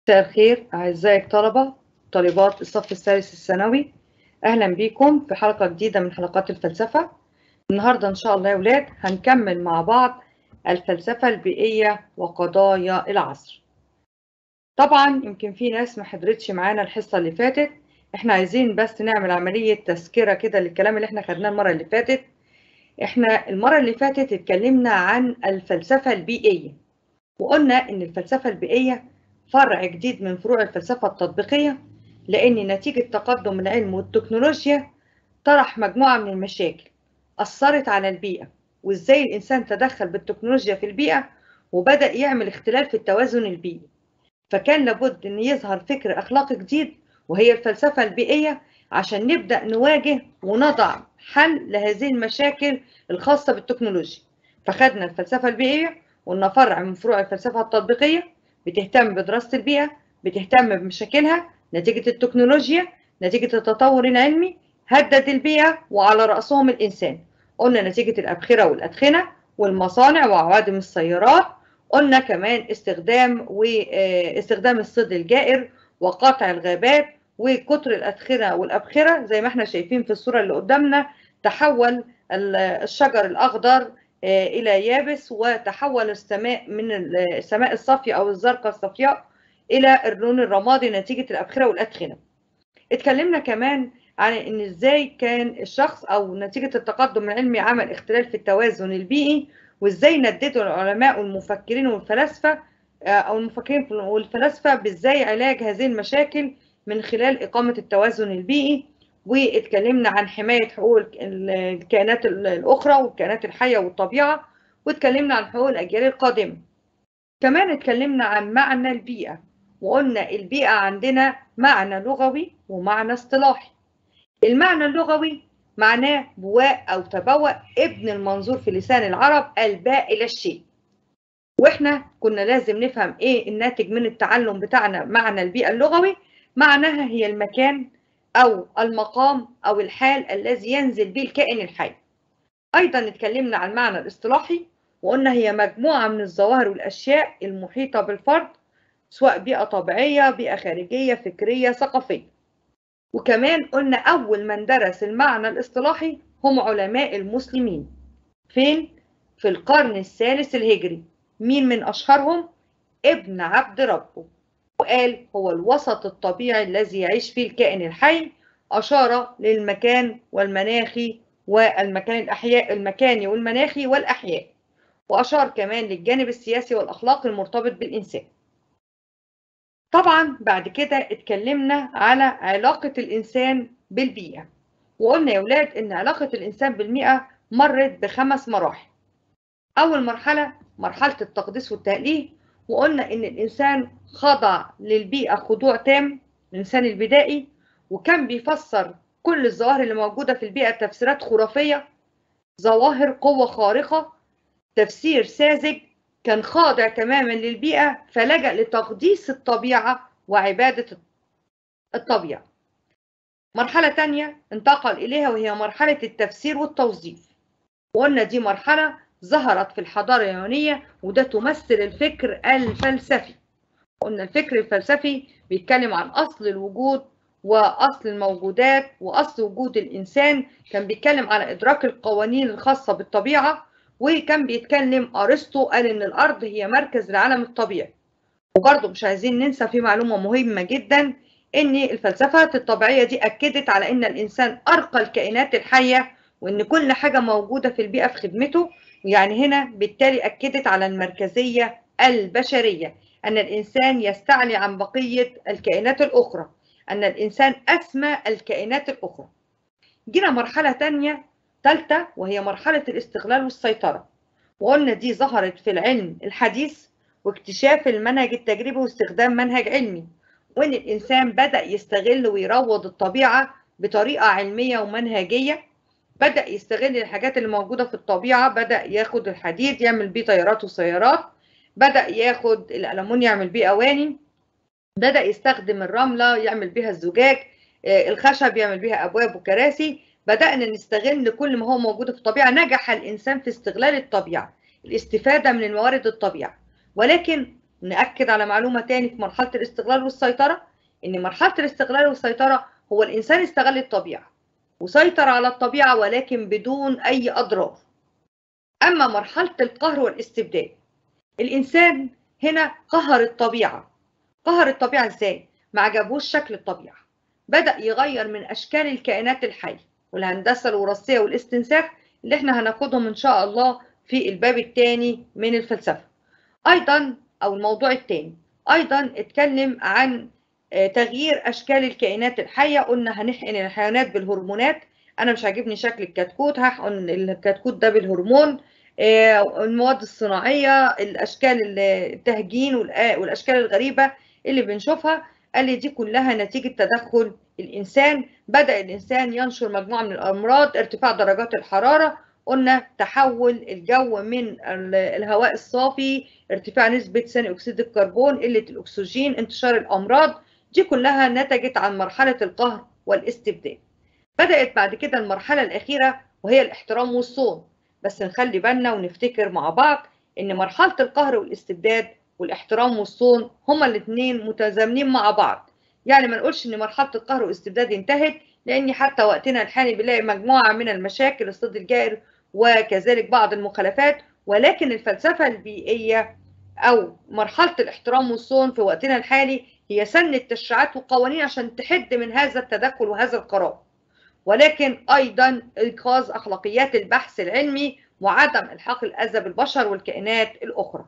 مساء الخير أعزائي الطلبة طالبات الصف الثالث الثانوي أهلا بكم في حلقة جديدة من حلقات الفلسفة النهاردة إن شاء الله يا ولاد هنكمل مع بعض الفلسفة البيئية وقضايا العصر طبعا يمكن في ناس ما حضرتش معانا الحصة اللي فاتت احنا عايزين بس نعمل عملية تذكرة كده للكلام اللي احنا خدناه المرة اللي فاتت احنا المرة اللي فاتت اتكلمنا عن الفلسفة البيئية وقلنا ان الفلسفة البيئية فرع جديد من فروع الفلسفة التطبيقية لأن نتيجة تقدم العلم والتكنولوجيا طرح مجموعة من المشاكل أثرت على البيئة وإزاي الإنسان تدخل بالتكنولوجيا في البيئة وبدأ يعمل اختلال في التوازن البيئي فكان لابد أن يظهر فكر أخلاقي جديد وهي الفلسفة البيئية عشان نبدأ نواجه ونضع حل لهذه المشاكل الخاصة بالتكنولوجيا فخدنا الفلسفة البيئية قلنا فرع من فروع الفلسفة التطبيقية بتهتم بدراسة البيئة بتهتم بمشاكلها نتيجة التكنولوجيا نتيجة التطور العلمي هدد البيئة وعلى رأسهم الإنسان قلنا نتيجة الأبخرة والأدخنة والمصانع وعوادم السيارات قلنا كمان استخدام واستخدام الصيد الجائر وقطع الغابات وكتر الأدخنة والأبخرة زي ما احنا شايفين في الصورة اللي قدامنا تحول الشجر الأخضر إلى يابس وتحول السماء من السماء الصافية أو الزرقاء الصفياء إلى اللون الرمادي نتيجة الأبخرة والأدخنة. اتكلمنا كمان عن إن إزاي كان الشخص أو نتيجة التقدم العلمي عمل اختلال في التوازن البيئي وإزاي نددوا العلماء والمفكرين والفلاسفة أو المفكرين والفلاسفة بإزاي علاج هذه المشاكل من خلال إقامة التوازن البيئي واتكلمنا عن حماية حقوق الكائنات الأخرى والكائنات الحية والطبيعة واتكلمنا عن حقوق الأجيال القادمة كمان اتكلمنا عن معنى البيئة وقلنا البيئة عندنا معنى لغوي ومعنى اصطلاحي المعنى اللغوي معناه بواء أو تبوأ ابن المنظور في لسان العرب الباء إلى الشيء واحنا كنا لازم نفهم ايه الناتج من التعلم بتاعنا معنى البيئة اللغوي معناها هي المكان أو المقام أو الحال الذي ينزل به الكائن الحي. أيضا اتكلمنا عن المعنى الاصطلاحي وقلنا هي مجموعة من الظواهر والأشياء المحيطة بالفرد سواء بيئة طبيعية، بيئة خارجية، فكرية، ثقافية. وكمان قلنا أول من درس المعنى الاصطلاحي هم علماء المسلمين. فين؟ في القرن الثالث الهجري. مين من أشهرهم؟ ابن عبد ربه. وقال هو الوسط الطبيعي الذي يعيش فيه الكائن الحي أشار للمكان والمناخي والمكان الأحياء المكاني والمناخي والأحياء وأشار كمان للجانب السياسي والأخلاقي المرتبط بالإنسان طبعا بعد كده اتكلمنا على علاقة الإنسان بالبيئة وقلنا يا ولاد إن علاقة الإنسان بالبيئة مرت بخمس مراحل أول مرحلة مرحلة التقديس والتأليه وقلنا ان الانسان خضع للبيئه خضوع تام الانسان البدائي وكان بيفسر كل الظواهر اللي موجوده في البيئه تفسيرات خرافيه ظواهر قوه خارقه تفسير ساذج كان خاضع تماما للبيئه فلجا لتقديس الطبيعه وعباده الطبيعه مرحله تانية انتقل اليها وهي مرحله التفسير والتوظيف وقلنا دي مرحله ظهرت في الحضارة اليونانية وده تمثل الفكر الفلسفي قلنا الفكر الفلسفي بيتكلم عن أصل الوجود وأصل الموجودات وأصل وجود الإنسان كان بيتكلم على إدراك القوانين الخاصة بالطبيعة وكان بيتكلم أرسطو قال إن الأرض هي مركز العالم الطبيعي وبرضه مش عايزين ننسى في معلومة مهمة جدا إن الفلسفات الطبيعية دي أكدت على إن الإنسان أرقى الكائنات الحية وإن كل حاجة موجودة في البيئة في خدمته يعني هنا بالتالي أكدت على المركزية البشرية أن الإنسان يستعلي عن بقية الكائنات الأخرى أن الإنسان أسمى الكائنات الأخرى جينا مرحلة تانية ثالثة وهي مرحلة الاستغلال والسيطرة وقلنا دي ظهرت في العلم الحديث واكتشاف المنهج التجريبي واستخدام منهج علمي وإن الإنسان بدأ يستغل ويروض الطبيعة بطريقة علمية ومنهجية بدأ يستغل الحاجات اللي موجودة في الطبيعة بدأ ياخد الحديد يعمل بيه طيارات وسيارات بدأ ياخد الألمون يعمل بيه أواني بدأ يستخدم الرملة يعمل بيها الزجاج الخشب يعمل بيها أبواب وكراسي بدأنا نستغل كل ما هو موجود في الطبيعة نجح الإنسان في استغلال الطبيعة الاستفادة من الموارد الطبيعة ولكن نأكد على معلومة تاني في مرحلة الاستغلال والسيطرة إن مرحلة الاستغلال والسيطرة هو الإنسان استغل الطبيعة وسيطر على الطبيعة ولكن بدون أي أضرار أما مرحلة القهر والاستبداد الإنسان هنا قهر الطبيعة قهر الطبيعة إزاي؟ ما عجبوش شكل الطبيعة بدأ يغير من أشكال الكائنات الحية والهندسة الوراثية والاستنساخ اللي احنا هناخدهم إن شاء الله في الباب الثاني من الفلسفة أيضا أو الموضوع الثاني أيضا اتكلم عن تغيير أشكال الكائنات الحية قلنا هنحقن الحيوانات بالهرمونات أنا مش عاجبني شكل الكتكوت هحقن الكتكوت ده بالهرمون المواد الصناعية الأشكال التهجين والأشكال الغريبة اللي بنشوفها قال لي دي كلها نتيجة تدخل الإنسان بدأ الإنسان ينشر مجموعة من الأمراض ارتفاع درجات الحرارة قلنا تحول الجو من الهواء الصافي ارتفاع نسبة ثاني أكسيد الكربون قلة الأكسجين انتشار الأمراض دي كلها نتجت عن مرحلة القهر والاستبداد بدأت بعد كده المرحلة الأخيرة وهي الاحترام والصون بس نخلي بالنا ونفتكر مع بعض إن مرحلة القهر والاستبداد والاحترام والصون هما الاثنين متزامنين مع بعض يعني ما نقولش ان مرحله القهر والاستبداد انتهت لان حتى وقتنا الحالي بنلاقي مجموعه من المشاكل الصيد الجائر وكذلك بعض المخالفات ولكن الفلسفه البيئيه او مرحله الاحترام والصون في وقتنا الحالي هي سن التشريعات والقوانين عشان تحد من هذا التدخل وهذا القرار ولكن ايضا انقاذ اخلاقيات البحث العلمي وعدم الحاق الاذى بالبشر والكائنات الاخرى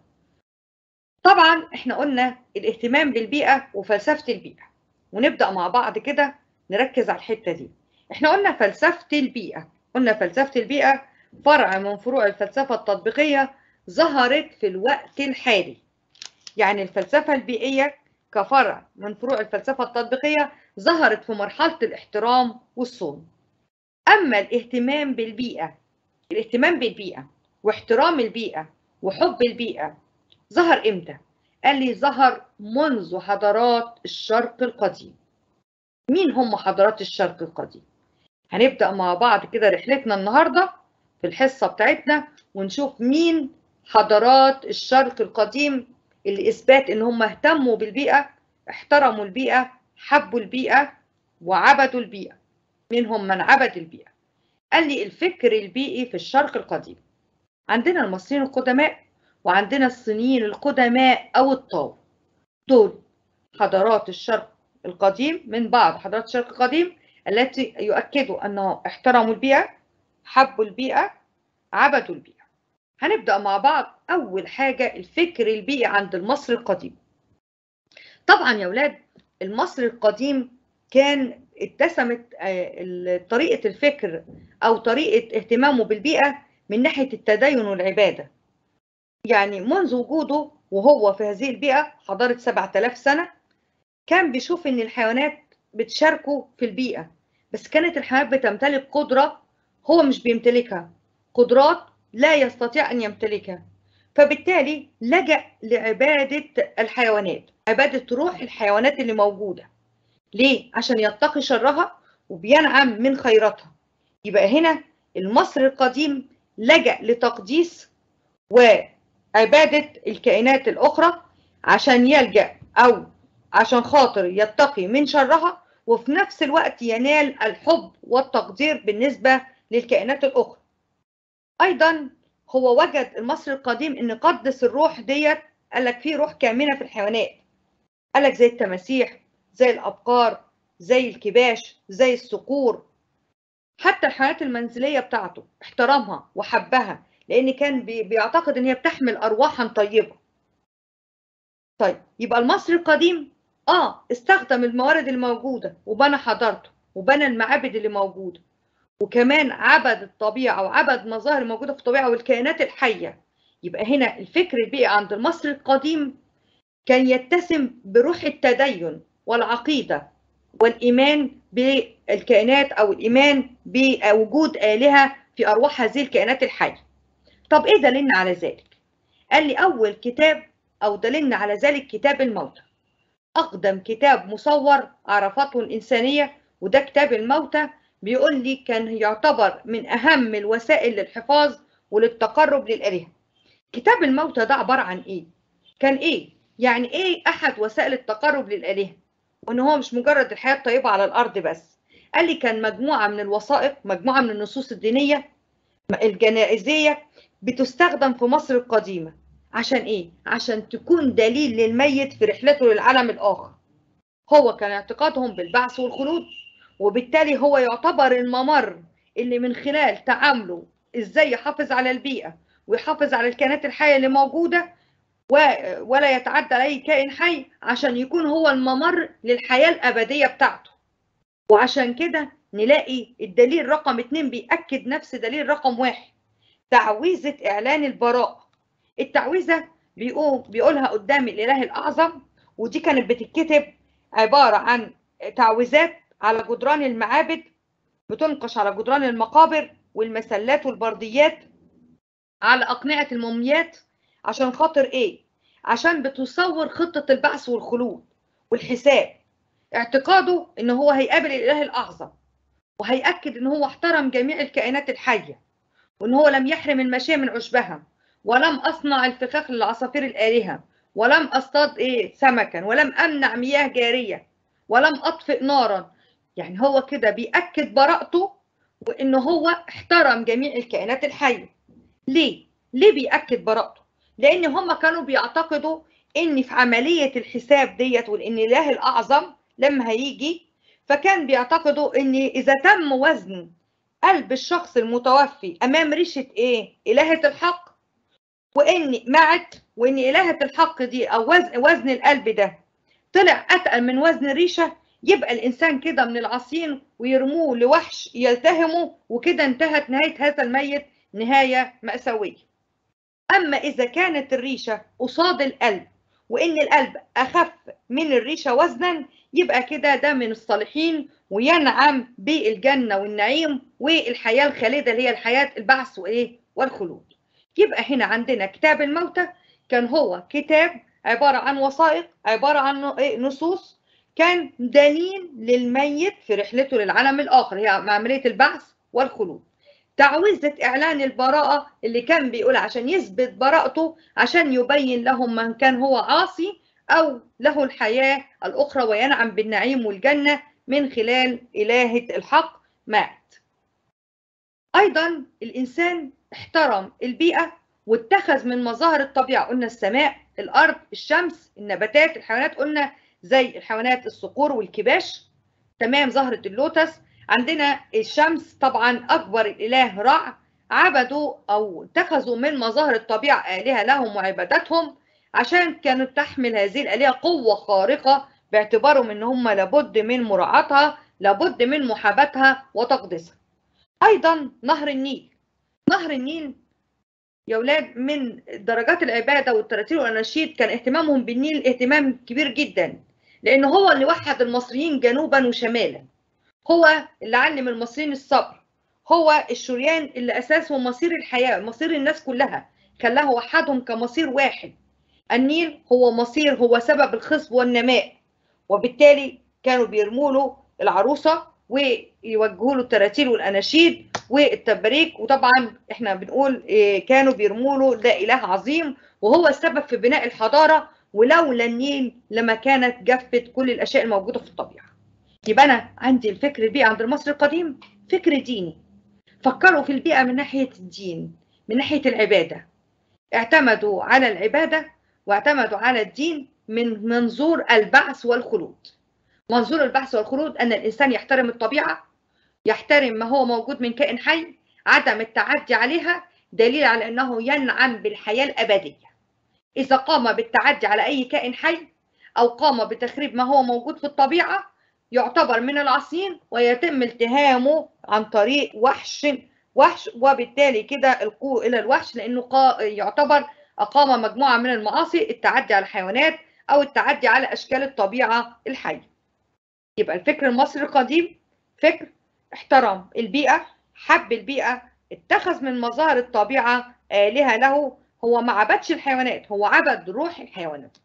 طبعا احنا قلنا الاهتمام بالبيئة وفلسفة البيئة ونبدأ مع بعض كده نركز على الحتة دي احنا قلنا فلسفة البيئة قلنا فلسفة البيئة فرع من فروع الفلسفة التطبيقية ظهرت في الوقت الحالي يعني الفلسفة البيئية كفرع من فروع الفلسفة التطبيقية ظهرت في مرحلة الاحترام والصون أما الاهتمام بالبيئة الاهتمام بالبيئة واحترام البيئة وحب البيئة ظهر امتى؟ قال لي ظهر منذ حضارات الشرق القديم. مين هم حضارات الشرق القديم؟ هنبدأ مع بعض كده رحلتنا النهارده في الحصة بتاعتنا ونشوف مين حضارات الشرق القديم اللي إثبات إن هم اهتموا بالبيئة، احترموا البيئة، حبوا البيئة وعبدوا البيئة. منهم من عبد البيئة. قال لي الفكر البيئي في الشرق القديم. عندنا المصريين القدماء وعندنا الصينيين القدماء أو الطاو دول حضارات الشرق القديم من بعض حضارات الشرق القديم التي يؤكدوا أنه احترموا البيئة حبوا البيئة عبدوا البيئة هنبدأ مع بعض أول حاجة الفكر البيئي عند المصري القديم طبعا يا ولاد المصري القديم كان اتسمت طريقة الفكر أو طريقة اهتمامه بالبيئة من ناحية التدين والعبادة يعني منذ وجوده وهو في هذه البيئة حضارة 7000 سنة كان بيشوف إن الحيوانات بتشاركه في البيئة بس كانت الحيوانات بتمتلك قدرة هو مش بيمتلكها قدرات لا يستطيع أن يمتلكها فبالتالي لجأ لعبادة الحيوانات عبادة روح الحيوانات اللي موجودة ليه؟ عشان يتقي شرها وبينعم من خيراتها يبقى هنا المصري القديم لجأ لتقديس وعبادة الكائنات الأخرى عشان يلجأ أو عشان خاطر يتقي من شرها وفي نفس الوقت ينال الحب والتقدير بالنسبة للكائنات الأخرى أيضا هو وجد المصري القديم ان قدس الروح ديت قال لك في روح كامنه في الحيوانات قال لك زي التماسيح زي الابقار زي الكباش زي الصقور حتى الحيوانات المنزليه بتاعته احترمها وحبها لان كان بيعتقد ان هي بتحمل ارواحا طيبه طيب يبقى المصري القديم اه استخدم الموارد الموجوده وبنى حضارته وبنى المعابد اللي موجوده وكمان عبد الطبيعة وعبد مظاهر الموجودة في الطبيعة والكائنات الحية يبقى هنا الفكر البيئي عند المصري القديم كان يتسم بروح التدين والعقيدة والإيمان بالكائنات أو الإيمان بوجود آلهة في أرواح هذه الكائنات الحية طب إيه دليلنا على ذلك؟ قال لي أول كتاب أو دليلنا على ذلك كتاب الموتى أقدم كتاب مصور عرفته الإنسانية وده كتاب الموتى بيقول لي كان يعتبر من أهم الوسائل للحفاظ وللتقرب للآلهة. كتاب الموتى ده عبارة عن إيه؟ كان إيه؟ يعني ايه احد وسائل التقرب للالهه وان هو مش مجرد الحياه الطيبه على الارض بس قال لي كان مجموعه من الوثائق مجموعه من النصوص الدينيه الجنائزيه بتستخدم في مصر القديمه عشان ايه عشان تكون دليل للميت في رحلته للعالم الاخر هو كان اعتقادهم بالبعث والخلود وبالتالي هو يعتبر الممر اللي من خلال تعامله ازاي يحافظ على البيئه ويحافظ على الكائنات الحيه اللي موجوده ولا يتعدى على اي كائن حي عشان يكون هو الممر للحياه الابديه بتاعته وعشان كده نلاقي الدليل رقم اتنين بيأكد نفس دليل رقم واحد تعويذة إعلان البراءة التعويذة بيقول بيقولها قدام الإله الأعظم ودي كانت بتتكتب عبارة عن تعويذات على جدران المعابد بتنقش على جدران المقابر والمسلات والبرديات على أقنعة الموميات عشان خاطر إيه؟ عشان بتصور خطة البعث والخلود والحساب اعتقاده إن هو هيقابل الإله الأعظم وهيأكد إن هو احترم جميع الكائنات الحية وإن هو لم يحرم الماشية من عشبها ولم أصنع الفخاخ للعصافير الآلهة ولم أصطاد إيه سمكا ولم أمنع مياه جارية ولم أطفئ نارا يعني هو كده بيأكد براءته وإن هو احترم جميع الكائنات الحية ليه؟ ليه بيأكد براءته؟ لأن هم كانوا بيعتقدوا إن في عملية الحساب ديت وإن الإله الأعظم لما هيجي فكان بيعتقدوا إن إذا تم وزن قلب الشخص المتوفي أمام ريشة إيه؟ إلهة الحق وإن معت وإن إلهة الحق دي أو وزن, وزن القلب ده طلع أتقل من وزن الريشة يبقى الإنسان كده من العصين ويرموه لوحش يلتهمه وكده انتهت نهاية هذا الميت نهاية مأساوية أما إذا كانت الريشة قصاد القلب وإن القلب أخف من الريشة وزنا يبقى كده ده من الصالحين وينعم بالجنة والنعيم والحياة الخالدة اللي هي الحياة البعث وإيه والخلود يبقى هنا عندنا كتاب الموتى كان هو كتاب عبارة عن وثائق عبارة عن نصوص كان دليل للميت في رحلته للعالم الآخر هي عملية البعث والخلود تعويذة إعلان البراءة اللي كان بيقول عشان يثبت براءته عشان يبين لهم من كان هو عاصي أو له الحياة الأخرى وينعم بالنعيم والجنة من خلال إلهة الحق مات أيضا الإنسان احترم البيئة واتخذ من مظاهر الطبيعة قلنا السماء الأرض الشمس النباتات الحيوانات قلنا زي الحيوانات الصقور والكباش تمام زهرة اللوتس عندنا الشمس طبعا أكبر الإله رع عبدوا أو اتخذوا من مظاهر الطبيعة آلهة لهم وعبادتهم عشان كانت تحمل هذه الآلهة قوة خارقة باعتبارهم إن هم لابد من مراعاتها لابد من محاباتها وتقديسها أيضا نهر النيل نهر النيل يا ولاد من درجات العبادة والتراتيل والأناشيد كان اهتمامهم بالنيل اهتمام كبير جدا لأن هو اللي وحد المصريين جنوبا وشمالا هو اللي علم المصريين الصبر هو الشريان اللي أساسه مصير الحياة مصير الناس كلها خلاه وحدهم كمصير واحد النيل هو مصير هو سبب الخصب والنماء وبالتالي كانوا بيرموا له العروسة ويوجهوا له التراتيل والاناشيد والتبريك وطبعا احنا بنقول كانوا بيرموا له ده اله عظيم وهو السبب في بناء الحضاره ولولا النيل لما كانت جفت كل الاشياء الموجوده في الطبيعه. يبقى انا عندي الفكر البيئه عند المصري القديم فكر ديني. فكروا في البيئه من ناحيه الدين، من ناحيه العباده. اعتمدوا على العباده واعتمدوا على الدين من منظور البعث والخلود. منظور البحث والخلود أن الإنسان يحترم الطبيعة يحترم ما هو موجود من كائن حي عدم التعدي عليها دليل على أنه ينعم بالحياة الأبدية إذا قام بالتعدي على أي كائن حي أو قام بتخريب ما هو موجود في الطبيعة يعتبر من العصيين ويتم التهامه عن طريق وحش وحش وبالتالي كده القوه إلى الوحش لأنه يعتبر أقام مجموعة من المعاصي التعدي على الحيوانات أو التعدي على أشكال الطبيعة الحية يبقى الفكر المصري القديم فكر احترم البيئة حب البيئة اتخذ من مظاهر الطبيعة آلهة له هو ما عبدش الحيوانات هو عبد روح الحيوانات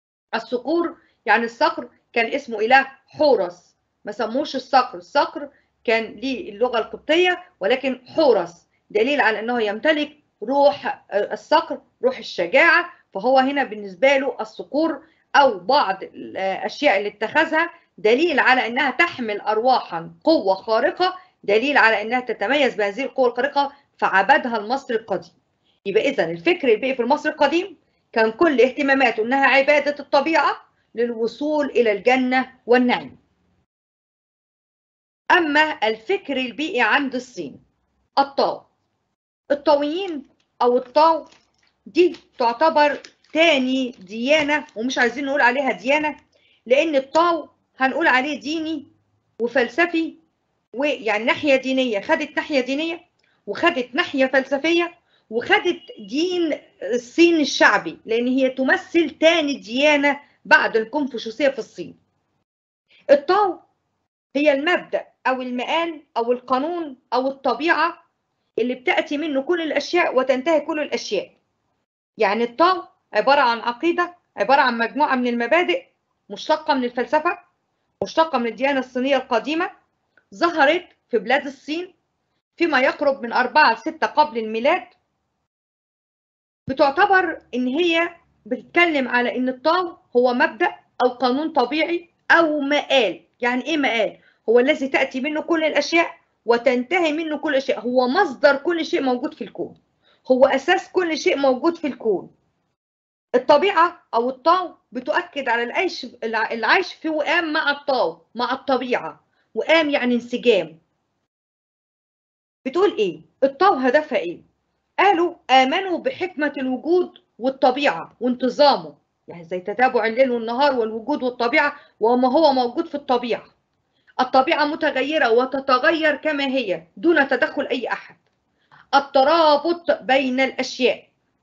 الصقور يعني الصقر كان اسمه إله حورس ما سموش الصقر الصقر كان ليه اللغة القبطية ولكن حورس دليل على أنه يمتلك روح الصقر روح الشجاعة فهو هنا بالنسبة له الصقور أو بعض الأشياء اللي اتخذها دليل على أنها تحمل أرواحا قوة خارقة دليل على أنها تتميز بهذه القوة الخارقة فعبدها المصري القديم يبقى إذا الفكر البيئي في المصري القديم كان كل اهتماماته أنها عبادة الطبيعة للوصول إلى الجنة والنعيم أما الفكر البيئي عند الصين الطاو الطاويين أو الطاو دي تعتبر تاني ديانة ومش عايزين نقول عليها ديانة لأن الطاو هنقول عليه ديني وفلسفي ويعني ناحية دينية خدت ناحية دينية وخدت ناحية فلسفية وخدت دين الصين الشعبي لأن هي تمثل تاني ديانة بعد الكونفوشيوسية في الصين الطاو هي المبدأ أو المآل أو القانون أو الطبيعة اللي بتأتي منه كل الأشياء وتنتهي كل الأشياء يعني الطاو عبارة عن عقيدة عبارة عن مجموعة من المبادئ مشتقة من الفلسفة مشتقة من الديانة الصينية القديمة ظهرت في بلاد الصين فيما يقرب من أربعة لستة قبل الميلاد بتعتبر إن هي بتتكلم على إن الطاو هو مبدأ أو قانون طبيعي أو مآل يعني إيه مآل؟ هو الذي تأتي منه كل الأشياء وتنتهي منه كل الأشياء هو مصدر كل شيء موجود في الكون هو أساس كل شيء موجود في الكون الطبيعة أو الطاو بتؤكد على العيش العيش في وئام مع الطاو مع الطبيعة وئام يعني انسجام بتقول إيه؟ الطاو هدفها إيه؟ قالوا آمنوا بحكمة الوجود والطبيعة وانتظامه يعني زي تتابع الليل والنهار والوجود والطبيعة وما هو موجود في الطبيعة الطبيعة متغيرة وتتغير كما هي دون تدخل أي أحد الترابط بين الأشياء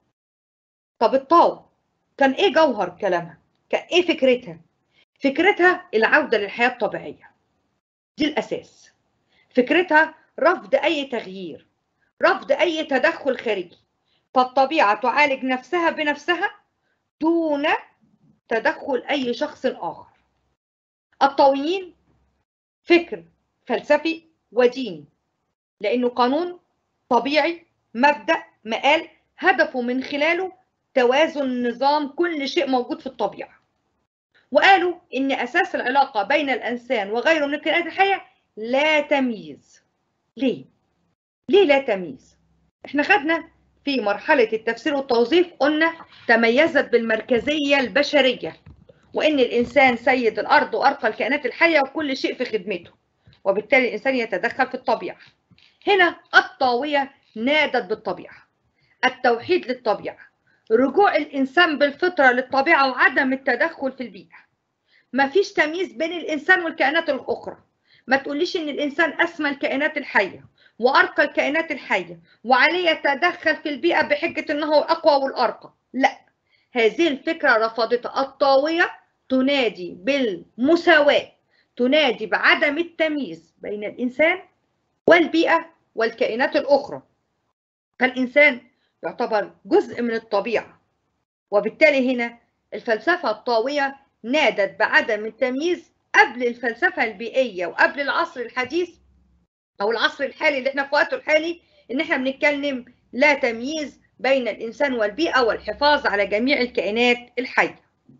طب الطاو كان إيه جوهر كلامها؟ كان إيه فكرتها؟ فكرتها العودة للحياة الطبيعية دي الأساس فكرتها رفض أي تغيير رفض أي تدخل خارجي فالطبيعة تعالج نفسها بنفسها دون تدخل أي شخص آخر الطاويين فكر فلسفي وديني لأنه قانون طبيعي مبدأ مقال هدفه من خلاله توازن نظام كل شيء موجود في الطبيعة وقالوا إن أساس العلاقة بين الإنسان وغيره من الكائنات الحية لا تمييز ليه؟ ليه لا تمييز؟ إحنا خدنا في مرحلة التفسير والتوظيف قلنا تميزت بالمركزية البشرية وإن الإنسان سيد الأرض وأرقى الكائنات الحية وكل شيء في خدمته وبالتالي الإنسان يتدخل في الطبيعة هنا الطاوية نادت بالطبيعة التوحيد للطبيعة رجوع الإنسان بالفطرة للطبيعة وعدم التدخل في البيئة ما فيش تمييز بين الإنسان والكائنات الأخرى ما تقوليش إن الإنسان أسمى الكائنات الحية وأرقى الكائنات الحية وعليه يتدخل في البيئة بحجة أنه أقوى والأرقى لا هذه الفكرة رفضتها الطاوية تنادي بالمساواة تنادي بعدم التمييز بين الإنسان والبيئة والكائنات الأخرى فالإنسان يعتبر جزء من الطبيعة وبالتالي هنا الفلسفة الطاوية نادت بعدم التمييز قبل الفلسفة البيئية وقبل العصر الحديث أو العصر الحالي اللي احنا في وقته الحالي إن احنا بنتكلم لا تمييز بين الإنسان والبيئة والحفاظ على جميع الكائنات الحية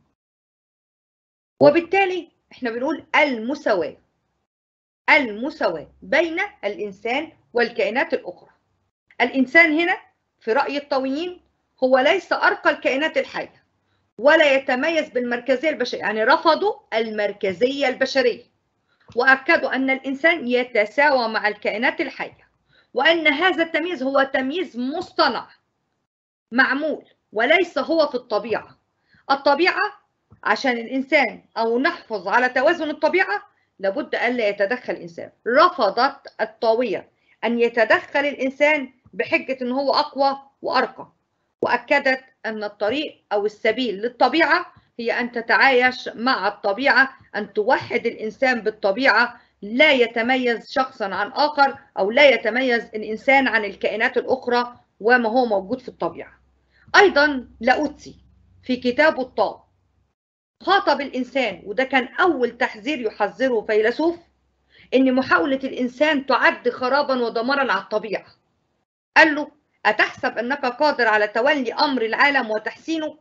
وبالتالي احنا بنقول المساواة المساواة بين الإنسان والكائنات الأخرى الإنسان هنا في رأي الطاويين هو ليس أرقى الكائنات الحية ولا يتميز بالمركزية البشرية يعني رفضوا المركزية البشرية وأكدوا أن الإنسان يتساوى مع الكائنات الحية وأن هذا التمييز هو تمييز مصطنع معمول وليس هو في الطبيعة الطبيعة عشان الإنسان أو نحفظ على توازن الطبيعة لابد ألا يتدخل الإنسان رفضت الطاوية أن يتدخل الإنسان بحجة أن هو أقوى وأرقى وأكدت أن الطريق أو السبيل للطبيعة هي أن تتعايش مع الطبيعة أن توحد الإنسان بالطبيعة لا يتميز شخصا عن آخر أو لا يتميز الإنسان عن الكائنات الأخرى وما هو موجود في الطبيعة أيضا لاوتسي في كتابه الطاق خاطب الإنسان وده كان أول تحذير يحذره فيلسوف إن محاولة الإنسان تعد خرابا ودمارا على الطبيعة قال له أتحسب أنك قادر على تولي أمر العالم وتحسينه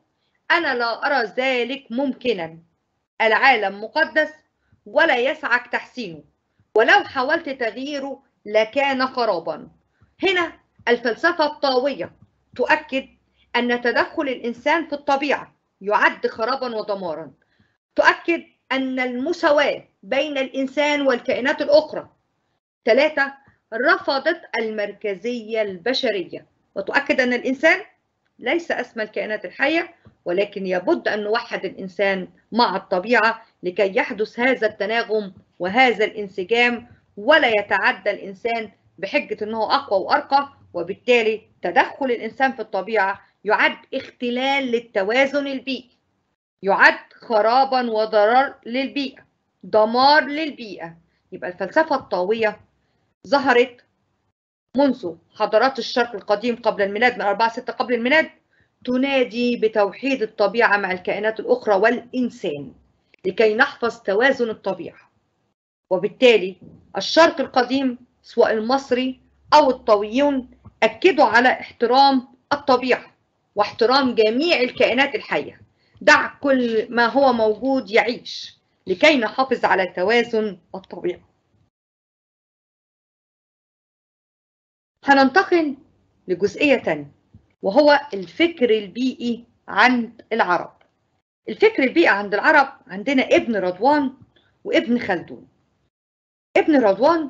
أنا لا أرى ذلك ممكنا العالم مقدس ولا يسعك تحسينه ولو حاولت تغييره لكان خرابا هنا الفلسفة الطاوية تؤكد أن تدخل الإنسان في الطبيعة يعد خرابا ودمارا تؤكد أن المساواة بين الإنسان والكائنات الأخرى ثلاثة رفضت المركزية البشرية وتؤكد أن الإنسان ليس أسمى الكائنات الحية ولكن يبد أن نوحد الإنسان مع الطبيعة لكي يحدث هذا التناغم وهذا الانسجام ولا يتعدى الإنسان بحجة أنه أقوى وأرقى وبالتالي تدخل الإنسان في الطبيعة يعد اختلال للتوازن البيئي يعد خرابا وضرر للبيئة دمار للبيئة يبقى الفلسفة الطاوية ظهرت منذ حضارات الشرق القديم قبل الميلاد من 4 6 قبل الميلاد تنادي بتوحيد الطبيعة مع الكائنات الأخرى والإنسان لكي نحفظ توازن الطبيعة وبالتالي الشرق القديم سواء المصري أو الطويون أكدوا على احترام الطبيعة واحترام جميع الكائنات الحية دع كل ما هو موجود يعيش لكي نحافظ على توازن الطبيعة هننتقل لجزئية تانية وهو الفكر البيئي عند العرب الفكر البيئي عند العرب عندنا ابن رضوان وابن خلدون ابن رضوان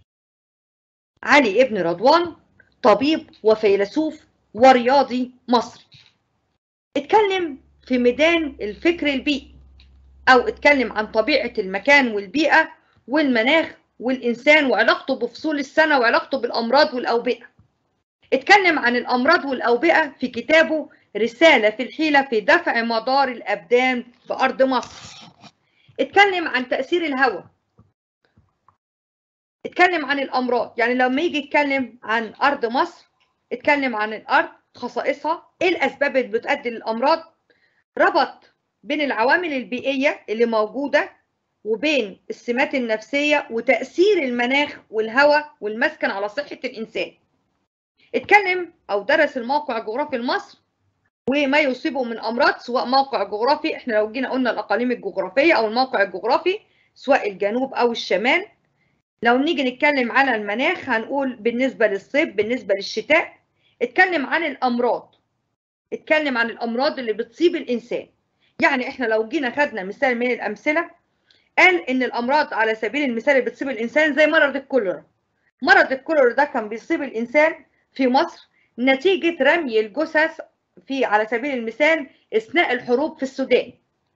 علي ابن رضوان طبيب وفيلسوف ورياضي مصري اتكلم في ميدان الفكر البيئي او اتكلم عن طبيعة المكان والبيئة والمناخ والإنسان وعلاقته بفصول السنة وعلاقته بالأمراض والأوبئة اتكلم عن الأمراض والأوبئة في كتابه رسالة في الحيلة في دفع مدار الأبدان في أرض مصر اتكلم عن تأثير الهواء اتكلم عن الأمراض يعني لما يجي يتكلم عن أرض مصر اتكلم عن الأرض خصائصها ايه الأسباب اللي بتؤدي للأمراض ربط بين العوامل البيئية اللي موجودة وبين السمات النفسية وتأثير المناخ والهواء والمسكن على صحة الإنسان اتكلم أو درس الموقع الجغرافي لمصر وما يصيبه من أمراض سواء موقع جغرافي احنا لو جينا قلنا الأقاليم الجغرافية أو الموقع الجغرافي سواء الجنوب أو الشمال لو نيجي نتكلم على المناخ هنقول بالنسبة للصيف بالنسبة للشتاء اتكلم عن الأمراض اتكلم عن الأمراض اللي بتصيب الإنسان يعني احنا لو جينا خدنا مثال من الأمثلة قال ان الامراض على سبيل المثال اللي بتصيب الانسان زي مرض الكوليرا مرض الكوليرا ده كان بيصيب الانسان في مصر نتيجه رمي الجثث في على سبيل المثال اثناء الحروب في السودان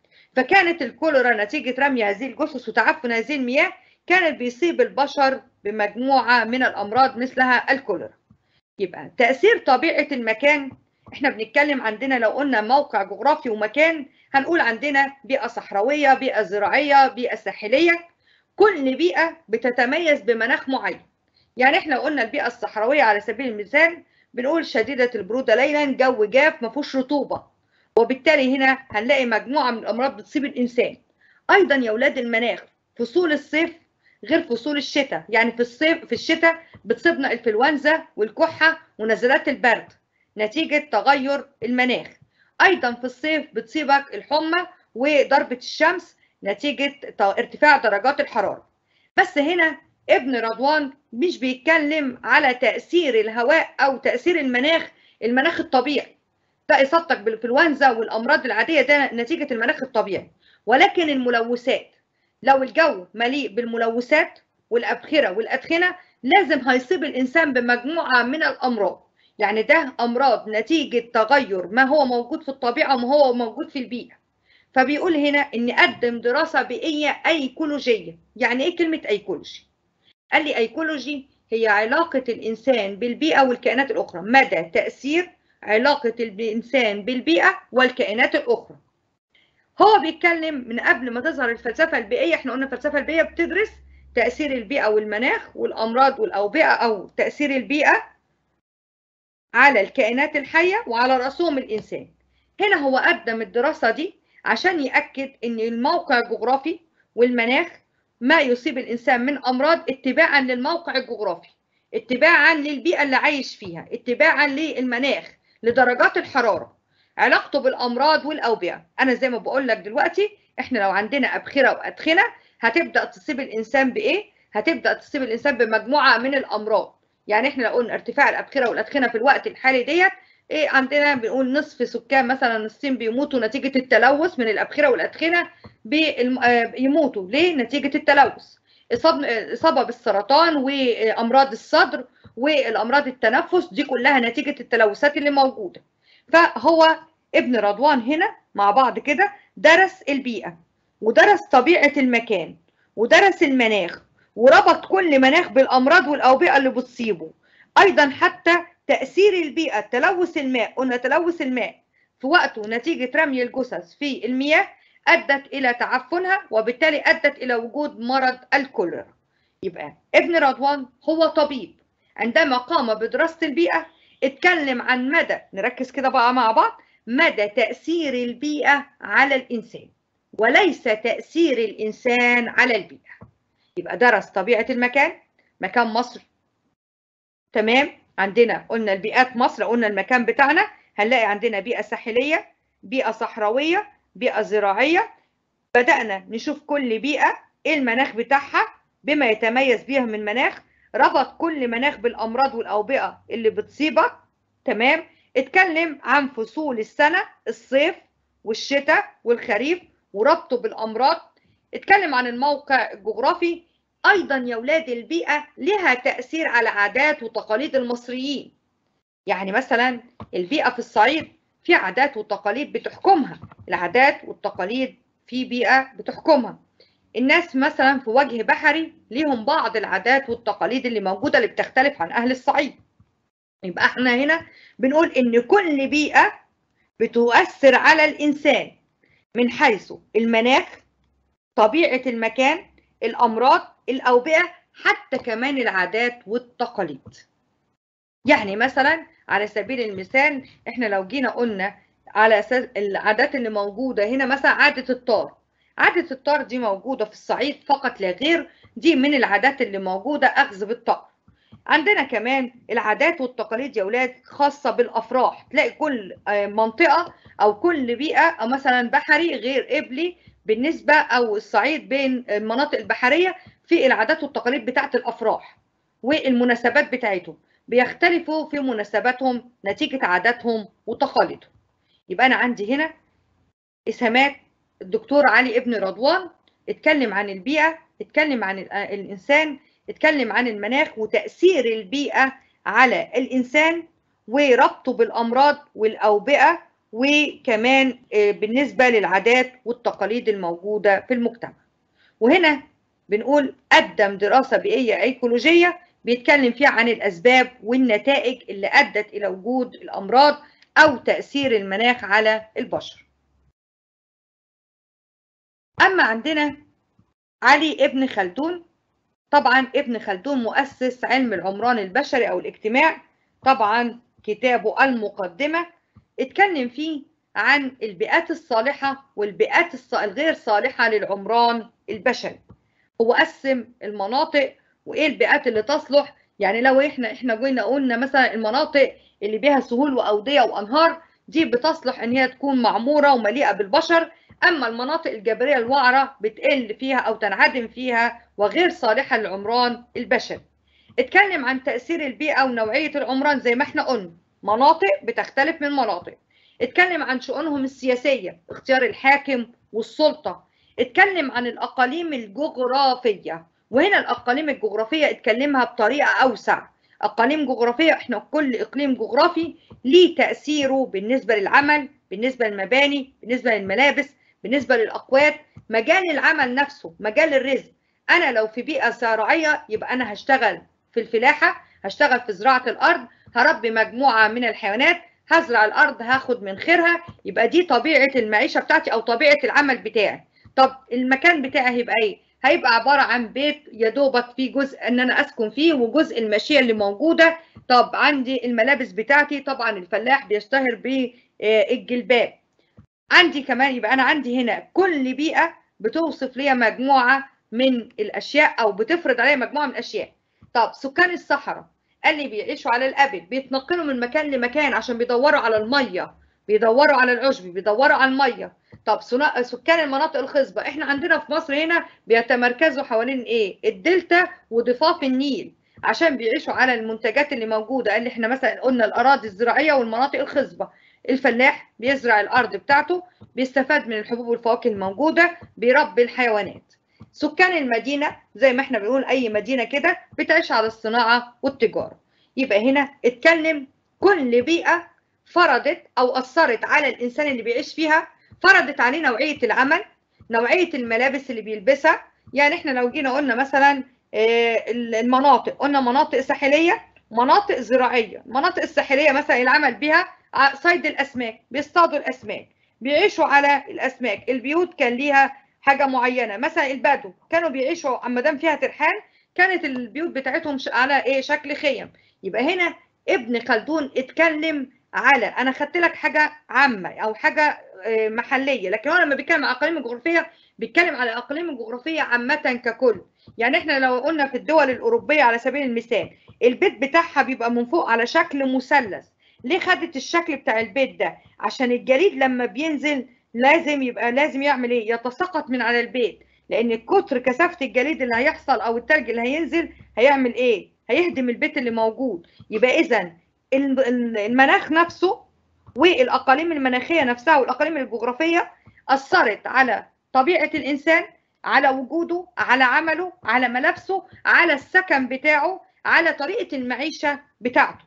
فكانت الكوليرا نتيجه رمي هذه الجثث وتعفن هذه المياه كانت بيصيب البشر بمجموعه من الامراض مثلها الكوليرا يبقى تاثير طبيعه المكان احنا بنتكلم عندنا لو قلنا موقع جغرافي ومكان هنقول عندنا بيئة صحراوية بيئة زراعية بيئة ساحلية كل بيئة بتتميز بمناخ معين يعني احنا قلنا البيئة الصحراوية على سبيل المثال بنقول شديدة البرودة ليلا جو جاف ما فيهوش رطوبة وبالتالي هنا هنلاقي مجموعة من الأمراض بتصيب الإنسان أيضا يا أولاد المناخ فصول الصيف غير فصول الشتاء يعني في الصيف في الشتاء بتصيبنا الانفلونزا والكحة ونزلات البرد نتيجة تغير المناخ أيضا في الصيف بتصيبك الحمى وضربة الشمس نتيجة ارتفاع درجات الحرارة بس هنا ابن رضوان مش بيتكلم على تأثير الهواء أو تأثير المناخ المناخ الطبيعي ده إصابتك بالإنفلونزا والأمراض العادية ده نتيجة المناخ الطبيعي ولكن الملوثات لو الجو مليء بالملوثات والأبخرة والأدخنة لازم هيصيب الإنسان بمجموعة من الأمراض يعني ده أمراض نتيجة تغير ما هو موجود في الطبيعة وما هو موجود في البيئة فبيقول هنا إن قدم دراسة بيئية أيكولوجية يعني إيه كلمة أيكولوجي؟ قال لي أيكولوجي هي علاقة الإنسان بالبيئة والكائنات الأخرى مدى تأثير علاقة الإنسان بالبيئة والكائنات الأخرى هو بيتكلم من قبل ما تظهر الفلسفة البيئية احنا قلنا الفلسفة البيئية بتدرس تأثير البيئة والمناخ والأمراض والأوبئة أو تأثير البيئة على الكائنات الحية وعلى رأسهم الإنسان هنا هو قدم الدراسة دي عشان يأكد أن الموقع الجغرافي والمناخ ما يصيب الإنسان من أمراض اتباعا للموقع الجغرافي اتباعا للبيئة اللي عايش فيها اتباعا للمناخ لدرجات الحرارة علاقته بالامراض والاوبئه انا زي ما بقول لك دلوقتي احنا لو عندنا ابخره وادخنه هتبدا تصيب الانسان بايه هتبدا تصيب الانسان بمجموعه من الامراض يعني احنا لو قلنا ارتفاع الابخره والادخنه في الوقت الحالي ديت ايه عندنا بنقول نصف سكان مثلا الصين بيموتوا نتيجه التلوث من الابخره والادخنه بيموتوا ليه نتيجه التلوث اصابه بالسرطان وامراض الصدر والامراض التنفس دي كلها نتيجه التلوثات اللي موجوده فهو ابن رضوان هنا مع بعض كده درس البيئه ودرس طبيعه المكان ودرس المناخ وربط كل مناخ بالامراض والاوبئه اللي بتصيبه ايضا حتى تاثير البيئه تلوث الماء قلنا تلوث الماء في وقته نتيجه رمي الجثث في المياه ادت الى تعفنها وبالتالي ادت الى وجود مرض الكوليرا يبقى ابن رضوان هو طبيب عندما قام بدراسه البيئه اتكلم عن مدى نركز كده بقى مع بعض مدى تاثير البيئه على الانسان وليس تاثير الانسان على البيئه يبقى درس طبيعه المكان مكان مصر تمام عندنا قلنا البيئات مصر قلنا المكان بتاعنا هنلاقي عندنا بيئه ساحليه بيئه صحراويه بيئه زراعيه بدانا نشوف كل بيئه ايه المناخ بتاعها بما يتميز بيها من مناخ ربط كل مناخ بالامراض والاوبئه اللي بتصيبك تمام اتكلم عن فصول السنه الصيف والشتاء والخريف وربطه بالامراض اتكلم عن الموقع الجغرافي ايضا يا اولاد البيئه لها تاثير على عادات وتقاليد المصريين يعني مثلا البيئه في الصعيد في عادات وتقاليد بتحكمها العادات والتقاليد في بيئه بتحكمها الناس مثلا في وجه بحري ليهم بعض العادات والتقاليد اللي موجوده اللي بتختلف عن اهل الصعيد يبقى احنا هنا بنقول ان كل بيئه بتؤثر على الانسان من حيث المناخ طبيعه المكان الامراض الاوبئه حتى كمان العادات والتقاليد يعني مثلا على سبيل المثال احنا لو جينا قلنا على اساس العادات اللي موجوده هنا مثلا عاده الطار عاده الطار دي موجوده في الصعيد فقط لا غير دي من العادات اللي موجوده اخذ بالطار عندنا كمان العادات والتقاليد يا اولاد خاصه بالافراح تلاقي كل منطقه او كل بيئه او مثلا بحري غير قبلي بالنسبه او الصعيد بين المناطق البحريه في العادات والتقاليد بتاعه الافراح والمناسبات بتاعتهم بيختلفوا في مناسباتهم نتيجه عاداتهم وتقاليدهم يبقى انا عندي هنا اسهامات الدكتور علي ابن رضوان اتكلم عن البيئه اتكلم عن الانسان اتكلم عن المناخ وتاثير البيئه على الانسان وربطه بالامراض والاوبئه وكمان بالنسبه للعادات والتقاليد الموجوده في المجتمع وهنا بنقول قدم دراسه بيئيه ايكولوجيه بيتكلم فيها عن الاسباب والنتائج اللي ادت الى وجود الامراض او تاثير المناخ على البشر اما عندنا علي ابن خلدون طبعا ابن خلدون مؤسس علم العمران البشري او الاجتماع طبعا كتابه المقدمه اتكلم فيه عن البيئات الصالحه والبيئات الغير صالحه للعمران البشري هو قسم المناطق وايه البيئات اللي تصلح يعني لو احنا احنا جينا قلنا مثلا المناطق اللي بيها سهول واوديه وانهار دي بتصلح ان هي تكون معموره ومليئه بالبشر اما المناطق الجبريه الوعره بتقل فيها او تنعدم فيها وغير صالحه للعمران البشري اتكلم عن تاثير البيئه ونوعيه العمران زي ما احنا قلنا مناطق بتختلف من مناطق اتكلم عن شؤونهم السياسيه اختيار الحاكم والسلطه اتكلم عن الاقاليم الجغرافيه وهنا الاقاليم الجغرافيه اتكلمها بطريقه اوسع اقاليم جغرافيه احنا كل اقليم جغرافي ليه تاثيره بالنسبه للعمل بالنسبه للمباني بالنسبه للملابس بالنسبه للاقوات مجال العمل نفسه مجال الرزق انا لو في بيئه زراعيه يبقى انا هشتغل في الفلاحه هشتغل في زراعه الارض هربي مجموعه من الحيوانات هزرع الارض هاخد من خيرها يبقى دي طبيعه المعيشه بتاعتي او طبيعه العمل بتاعي طب المكان بتاعي هيبقى ايه هيبقى عباره عن بيت يا دوبك فيه جزء ان انا اسكن فيه وجزء الماشيه اللي موجوده طب عندي الملابس بتاعتي طبعا الفلاح بيشتهر بالجلباب عندي كمان يبقى انا عندي هنا كل بيئه بتوصف لي مجموعه من الاشياء او بتفرض عليا مجموعه من الاشياء طب سكان الصحراء قال لي بيعيشوا على الابل بيتنقلوا من مكان لمكان عشان بيدوروا على الميه بيدوروا على العشب بيدوروا على الميه طب سكان المناطق الخصبه احنا عندنا في مصر هنا بيتمركزوا حوالين ايه الدلتا وضفاف النيل عشان بيعيشوا على المنتجات اللي موجوده اللي احنا مثلا قلنا الاراضي الزراعيه والمناطق الخصبه الفلاح بيزرع الارض بتاعته بيستفاد من الحبوب والفواكه الموجوده بيربي الحيوانات سكان المدينه زي ما احنا بنقول اي مدينه كده بتعيش على الصناعه والتجاره يبقى هنا اتكلم كل بيئه فرضت او اثرت على الانسان اللي بيعيش فيها فرضت عليه نوعيه العمل نوعيه الملابس اللي بيلبسها يعني احنا لو جينا قلنا مثلا المناطق قلنا مناطق ساحليه مناطق زراعيه المناطق الساحليه مثلا العمل بها صيد الاسماك بيصطادوا الاسماك بيعيشوا على الاسماك البيوت كان ليها حاجه معينه مثلا البدو كانوا بيعيشوا ما دام فيها ترحال كانت البيوت بتاعتهم على ايه شكل خيم يبقى هنا ابن خلدون اتكلم على انا خدت لك حاجه عامه او حاجه محليه لكن هو لما بيتكلم عن اقاليم الجغرافيه بيتكلم على الاقاليم الجغرافيه عامه ككل يعني احنا لو قلنا في الدول الاوروبيه على سبيل المثال البيت بتاعها بيبقى من فوق على شكل مثلث ليه خدت الشكل بتاع البيت ده عشان الجليد لما بينزل لازم يبقى لازم يعمل ايه يتساقط من على البيت لان كتر كثافه الجليد اللي هيحصل او التلج اللي هينزل هيعمل ايه هيهدم البيت اللي موجود يبقى اذا المناخ نفسه والاقاليم المناخيه نفسها والاقاليم الجغرافيه اثرت على طبيعه الانسان على وجوده على عمله على ملابسه على السكن بتاعه على طريقه المعيشه بتاعته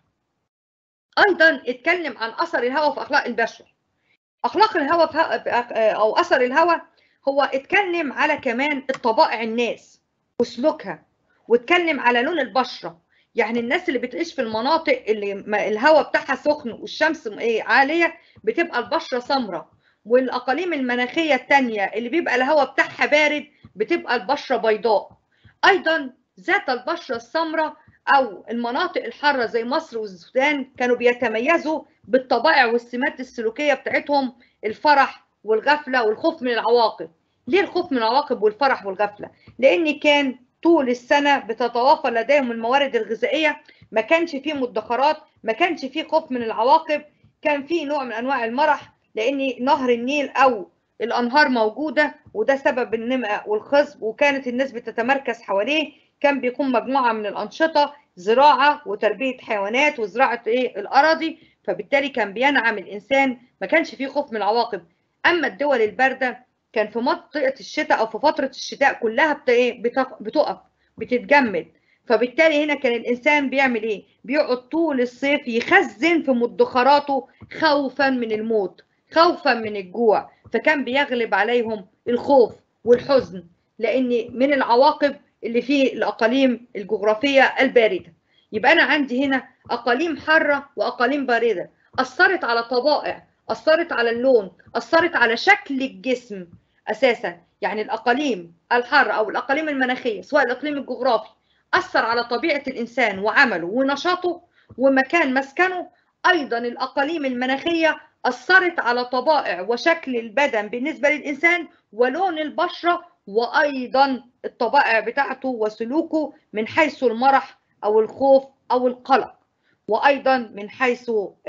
ايضا اتكلم عن اثر الهوى في اخلاق البشر اخلاق الهوى في او اثر الهوى هو اتكلم على كمان الطبائع الناس وسلوكها واتكلم على لون البشره يعني الناس اللي بتعيش في المناطق اللي الهواء بتاعها سخن والشمس ايه عاليه بتبقى البشره سمراء والاقاليم المناخيه الثانيه اللي بيبقى الهواء بتاعها بارد بتبقى البشره بيضاء ايضا ذات البشره السمراء او المناطق الحاره زي مصر والسودان كانوا بيتميزوا بالطبائع والسمات السلوكيه بتاعتهم الفرح والغفله والخوف من العواقب ليه الخوف من العواقب والفرح والغفله لان كان طول السنه بتتوافر لديهم الموارد الغذائيه ما كانش فيه مدخرات ما كانش فيه خوف من العواقب كان فيه نوع من انواع المرح لان نهر النيل او الانهار موجوده وده سبب النماء والخصب وكانت الناس بتتمركز حواليه كان بيكون مجموعه من الانشطه زراعه وتربيه حيوانات وزراعه ايه الاراضي فبالتالي كان بينعم الانسان ما كانش فيه خوف من العواقب اما الدول البارده كان في منطقه الشتاء او في فتره الشتاء كلها بت ايه بتقف بتتجمد فبالتالي هنا كان الانسان بيعمل ايه بيقعد طول الصيف يخزن في مدخراته خوفا من الموت خوفا من الجوع فكان بيغلب عليهم الخوف والحزن لان من العواقب اللي في الاقاليم الجغرافيه البارده يبقى انا عندي هنا اقاليم حاره واقاليم بارده اثرت على طبائع اثرت على اللون اثرت على شكل الجسم اساسا يعني الاقاليم الحاره او الاقاليم المناخيه سواء الاقليم الجغرافي اثر على طبيعه الانسان وعمله ونشاطه ومكان مسكنه ايضا الاقاليم المناخيه اثرت على طبائع وشكل البدن بالنسبه للانسان ولون البشره وايضا الطبائع بتاعته وسلوكه من حيث المرح او الخوف او القلق وايضا من حيث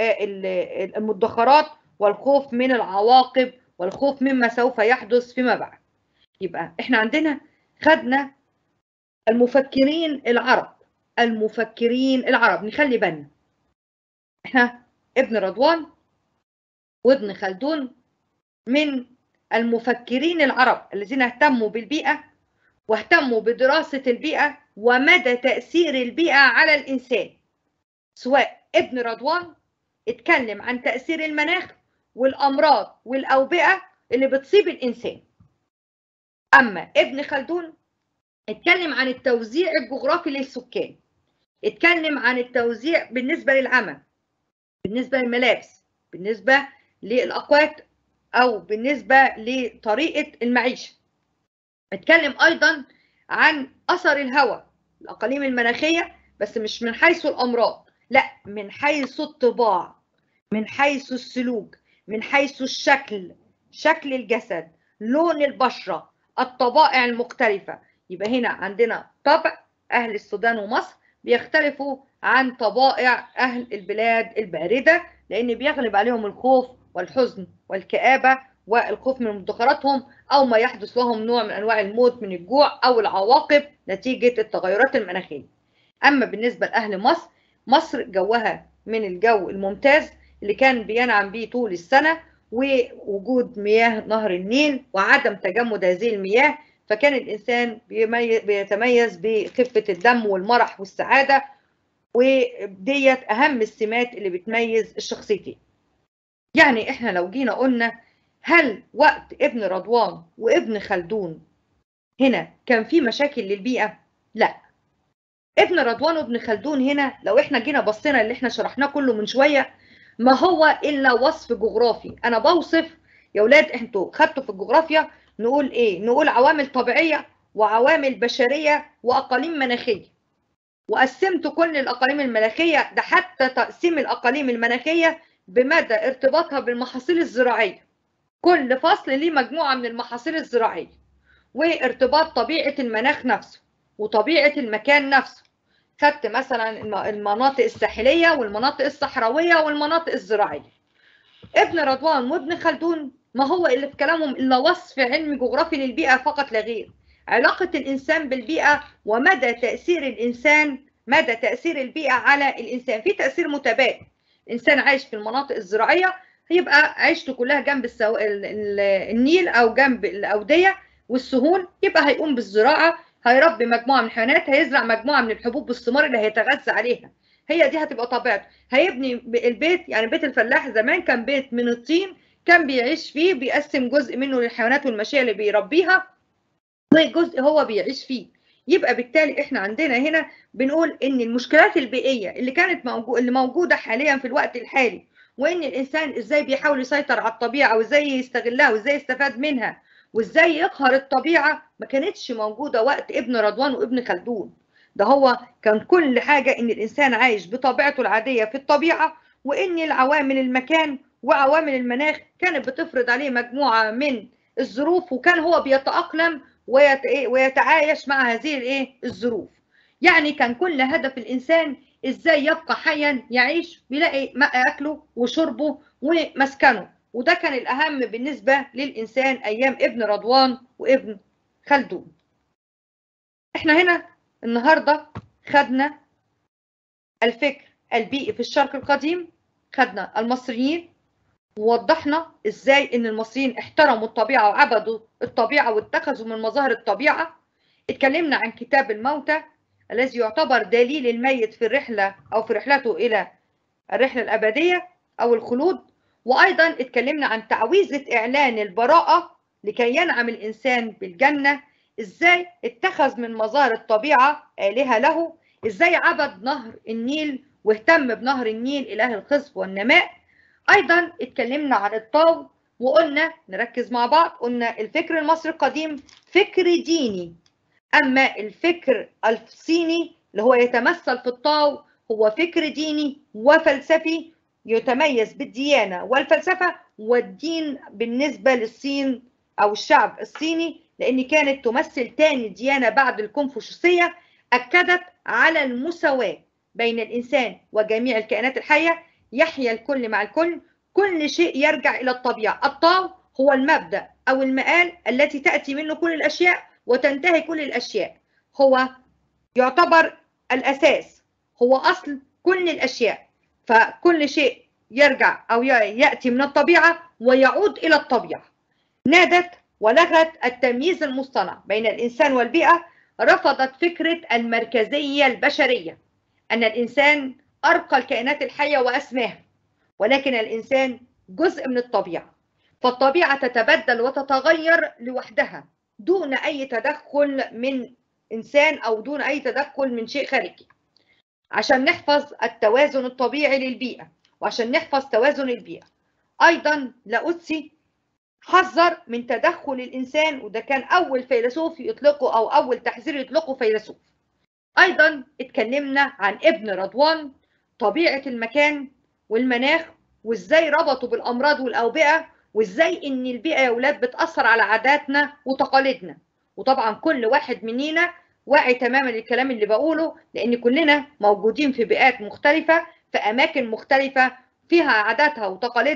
المدخرات والخوف من العواقب والخوف مما سوف يحدث فيما بعد يبقى احنا عندنا خدنا المفكرين العرب المفكرين العرب نخلي بالنا احنا ابن رضوان وابن خلدون من المفكرين العرب الذين اهتموا بالبيئة واهتموا بدراسة البيئة ومدى تأثير البيئة على الإنسان سواء ابن رضوان اتكلم عن تأثير المناخ والأمراض والأوبئة اللي بتصيب الإنسان أما ابن خلدون اتكلم عن التوزيع الجغرافي للسكان اتكلم عن التوزيع بالنسبة للعمل بالنسبة للملابس بالنسبة للأقوات أو بالنسبة لطريقة المعيشة اتكلم أيضا عن أثر الهواء الأقاليم المناخية بس مش من حيث الأمراض لا من حيث الطباع من حيث السلوك من حيث الشكل شكل الجسد لون البشرة الطبائع المختلفة يبقى هنا عندنا طبع أهل السودان ومصر بيختلفوا عن طبائع أهل البلاد الباردة لأن بيغلب عليهم الخوف والحزن والكآبة والخوف من مدخراتهم أو ما يحدث لهم نوع من أنواع الموت من الجوع أو العواقب نتيجة التغيرات المناخية أما بالنسبة لأهل مصر مصر جوها من الجو الممتاز اللي كان بينعم به طول السنة ووجود مياه نهر النيل وعدم تجمد هذه المياه فكان الإنسان بيتميز بخفة الدم والمرح والسعادة وديت أهم السمات اللي بتميز الشخصيتين يعني إحنا لو جينا قلنا هل وقت ابن رضوان وابن خلدون هنا كان في مشاكل للبيئة؟ لا ابن رضوان وابن خلدون هنا لو احنا جينا بصينا اللي احنا شرحناه كله من شويه ما هو الا وصف جغرافي انا بوصف يا ولاد انتوا خدتوا في الجغرافيا نقول ايه نقول عوامل طبيعيه وعوامل بشريه واقاليم مناخيه وقسمت كل الاقاليم المناخيه ده حتى تقسيم الاقاليم المناخيه بمدى ارتباطها بالمحاصيل الزراعيه كل فصل ليه مجموعه من المحاصيل الزراعيه وارتباط طبيعه المناخ نفسه وطبيعه المكان نفسه خدت مثلا المناطق الساحليه والمناطق الصحراويه والمناطق الزراعيه ابن رضوان وابن خلدون ما هو اللي في كلامهم الا وصف علمي جغرافي للبيئه فقط لا غير علاقه الانسان بالبيئه ومدى تاثير الانسان مدى تاثير البيئه على الانسان في تاثير متبادل الانسان عايش في المناطق الزراعيه هيبقى عيشته كلها جنب السو... النيل او جنب الاوديه والسهول يبقى هيقوم بالزراعه هيربي مجموعه من الحيوانات هيزرع مجموعه من الحبوب والثمار اللي هيتغذى عليها هي دي هتبقى طبيعته هيبني البيت يعني بيت الفلاح زمان كان بيت من الطين كان بيعيش فيه بيقسم جزء منه للحيوانات والماشيه اللي بيربيها وجزء هو بيعيش فيه يبقى بالتالي احنا عندنا هنا بنقول ان المشكلات البيئيه اللي كانت موجو اللي موجوده حاليا في الوقت الحالي وان الانسان ازاي بيحاول يسيطر على الطبيعه وازاي يستغلها وازاي يستفاد منها وازاي يقهر الطبيعه ما كانتش موجوده وقت ابن رضوان وابن خلدون ده هو كان كل حاجه ان الانسان عايش بطبيعته العاديه في الطبيعه وان العوامل المكان وعوامل المناخ كانت بتفرض عليه مجموعه من الظروف وكان هو بيتاقلم ويتعايش مع هذه الايه الظروف يعني كان كل هدف الانسان ازاي يبقى حيا يعيش بيلاقي اكله وشربه ومسكنه وده كان الأهم بالنسبة للإنسان أيام ابن رضوان وابن خلدون احنا هنا النهاردة خدنا الفكر البيئي في الشرق القديم خدنا المصريين ووضحنا ازاي ان المصريين احترموا الطبيعة وعبدوا الطبيعة واتخذوا من مظاهر الطبيعة اتكلمنا عن كتاب الموتى الذي يعتبر دليل الميت في الرحلة او في رحلته الى الرحلة الابدية او الخلود وايضا اتكلمنا عن تعويذه اعلان البراءه لكي ينعم الانسان بالجنه ازاي اتخذ من مظاهر الطبيعه الهه له ازاي عبد نهر النيل واهتم بنهر النيل اله الخصب والنماء ايضا اتكلمنا عن الطاو وقلنا نركز مع بعض قلنا الفكر المصري القديم فكر ديني اما الفكر الصيني اللي هو يتمثل في الطاو هو فكر ديني وفلسفي يتميز بالديانة والفلسفة والدين بالنسبة للصين أو الشعب الصيني لأن كانت تمثل تاني ديانة بعد الكونفوشيوسية أكدت على المساواة بين الإنسان وجميع الكائنات الحية يحيا الكل مع الكل كل شيء يرجع إلى الطبيعة الطاو هو المبدأ أو المآل التي تأتي منه كل الأشياء وتنتهي كل الأشياء هو يعتبر الأساس هو أصل كل الأشياء فكل شيء يرجع أو يأتي من الطبيعة ويعود إلى الطبيعة نادت ولغت التمييز المصطنع بين الإنسان والبيئة رفضت فكرة المركزية البشرية أن الإنسان أرقى الكائنات الحية وأسماها ولكن الإنسان جزء من الطبيعة فالطبيعة تتبدل وتتغير لوحدها دون أي تدخل من إنسان أو دون أي تدخل من شيء خارجي عشان نحفظ التوازن الطبيعي للبيئة وعشان نحفظ توازن البيئة أيضا لاوتسي حذر من تدخل الإنسان وده كان أول فيلسوف يطلقه أو أول تحذير يطلقه فيلسوف أيضا اتكلمنا عن ابن رضوان طبيعة المكان والمناخ وإزاي ربطوا بالأمراض والأوبئة وإزاي إن البيئة يا أولاد بتأثر على عاداتنا وتقاليدنا وطبعا كل واحد مننا واعي تماما للكلام اللي بقوله لأن كلنا موجودين في بيئات مختلفة في أماكن مختلفة فيها عاداتها وتقاليدها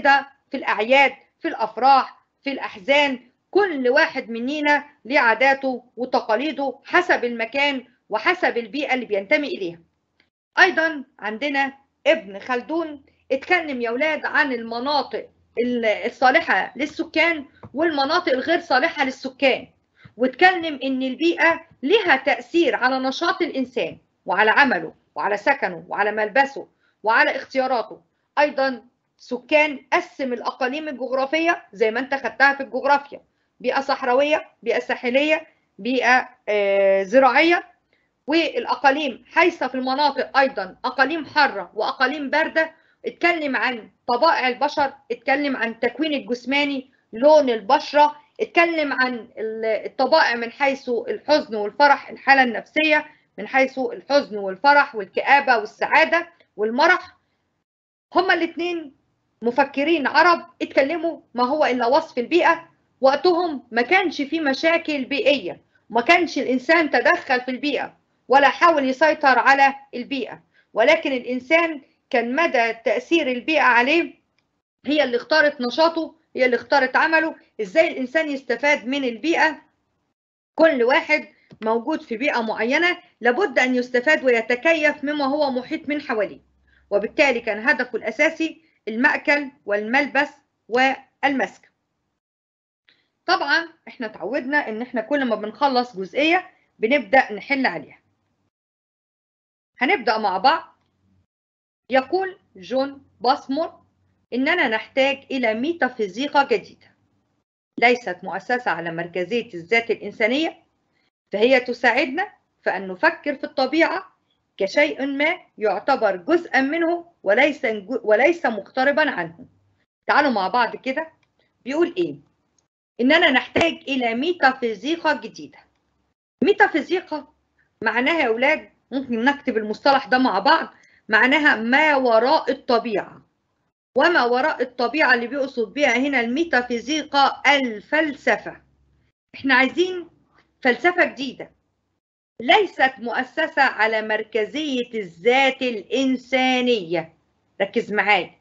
في الأعياد في الأفراح في الأحزان كل واحد مننا ليه عاداته وتقاليده حسب المكان وحسب البيئة اللي بينتمي إليها أيضا عندنا ابن خلدون اتكلم يا ولاد عن المناطق الصالحة للسكان والمناطق الغير صالحة للسكان واتكلم ان البيئة لها تأثير على نشاط الإنسان وعلى عمله وعلى سكنه وعلى ملبسه وعلى اختياراته أيضا سكان قسم الأقاليم الجغرافية زي ما أنت خدتها في الجغرافيا بيئة صحراوية بيئة ساحلية بيئة آه زراعية والأقاليم حيث في المناطق أيضا أقاليم حارة وأقاليم باردة اتكلم عن طبائع البشر اتكلم عن التكوين الجسماني لون البشرة اتكلم عن الطبائع من حيث الحزن والفرح الحالة النفسية من حيث الحزن والفرح والكآبة والسعادة والمرح هما الاثنين مفكرين عرب اتكلموا ما هو إلا وصف البيئة وقتهم ما كانش في مشاكل بيئية ما كانش الإنسان تدخل في البيئة ولا حاول يسيطر على البيئة ولكن الإنسان كان مدى تأثير البيئة عليه هي اللي اختارت نشاطه هي اللي اختارت عمله ازاي الإنسان يستفاد من البيئة كل واحد موجود في بيئة معينة لابد أن يستفاد ويتكيف مما هو محيط من حواليه وبالتالي كان هدفه الأساسي المأكل والملبس والمسكن طبعا احنا اتعودنا ان احنا كل ما بنخلص جزئية بنبدأ نحل عليها هنبدأ مع بعض يقول جون باسمور إننا نحتاج إلى ميتافيزيقا جديدة ليست مؤسسة على مركزية الذات الإنسانية فهي تساعدنا في أن نفكر في الطبيعة كشيء ما يعتبر جزءا منه وليس وليس مقتربا عنه تعالوا مع بعض كده بيقول إيه إننا نحتاج إلى ميتافيزيقا جديدة ميتافيزيقا معناها يا أولاد ممكن نكتب المصطلح ده مع بعض معناها ما وراء الطبيعة وما وراء الطبيعة اللي بيقصد بيها هنا الميتافيزيقا الفلسفة احنا عايزين فلسفة جديدة ليست مؤسسة على مركزية الذات الإنسانية ركز معايا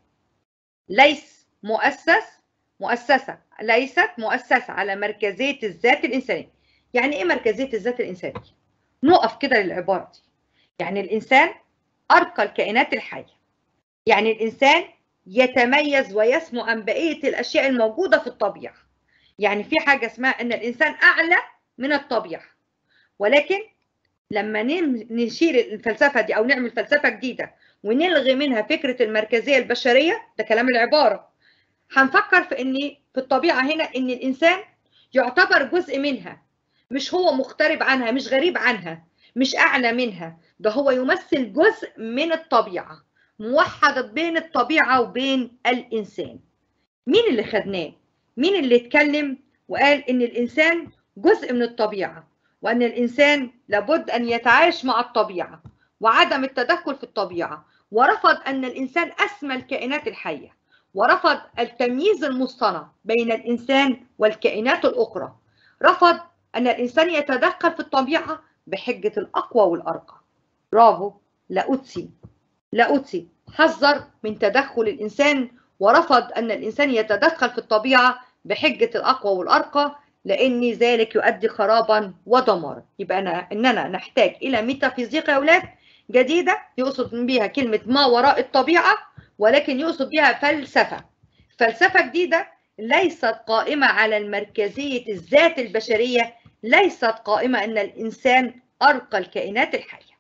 ليس مؤسس مؤسسة ليست مؤسسة على مركزية الذات الإنسانية يعني إيه مركزية الذات الإنسانية؟ نقف كده للعبارة دي يعني الإنسان أرقى الكائنات الحية يعني الإنسان يتميز ويسمو عن بقية الأشياء الموجودة في الطبيعة يعني في حاجة اسمها أن الإنسان أعلى من الطبيعة ولكن لما نشيل الفلسفة دي أو نعمل فلسفة جديدة ونلغي منها فكرة المركزية البشرية ده كلام العبارة هنفكر في أن في الطبيعة هنا أن الإنسان يعتبر جزء منها مش هو مغترب عنها مش غريب عنها مش أعلى منها ده هو يمثل جزء من الطبيعة موحد بين الطبيعة وبين الإنسان مين اللي خدناه؟ مين اللي اتكلم وقال إن الإنسان جزء من الطبيعة وأن الإنسان لابد أن يتعايش مع الطبيعة وعدم التدخل في الطبيعة ورفض أن الإنسان أسمى الكائنات الحية ورفض التمييز المصطنع بين الإنسان والكائنات الأخرى رفض أن الإنسان يتدخل في الطبيعة بحجة الأقوى والأرقى برافو لاوتسي لاوتسي حذر من تدخل الإنسان ورفض أن الإنسان يتدخل في الطبيعة بحجة الأقوى والأرقى لأن ذلك يؤدي خرابا ودمارا يبقى أنا إننا نحتاج إلى ميتافيزيقا يا أولاد جديدة يقصد بها كلمة ما وراء الطبيعة ولكن يقصد بها فلسفة فلسفة جديدة ليست قائمة على المركزية الذات البشرية ليست قائمة أن الإنسان أرقى الكائنات الحية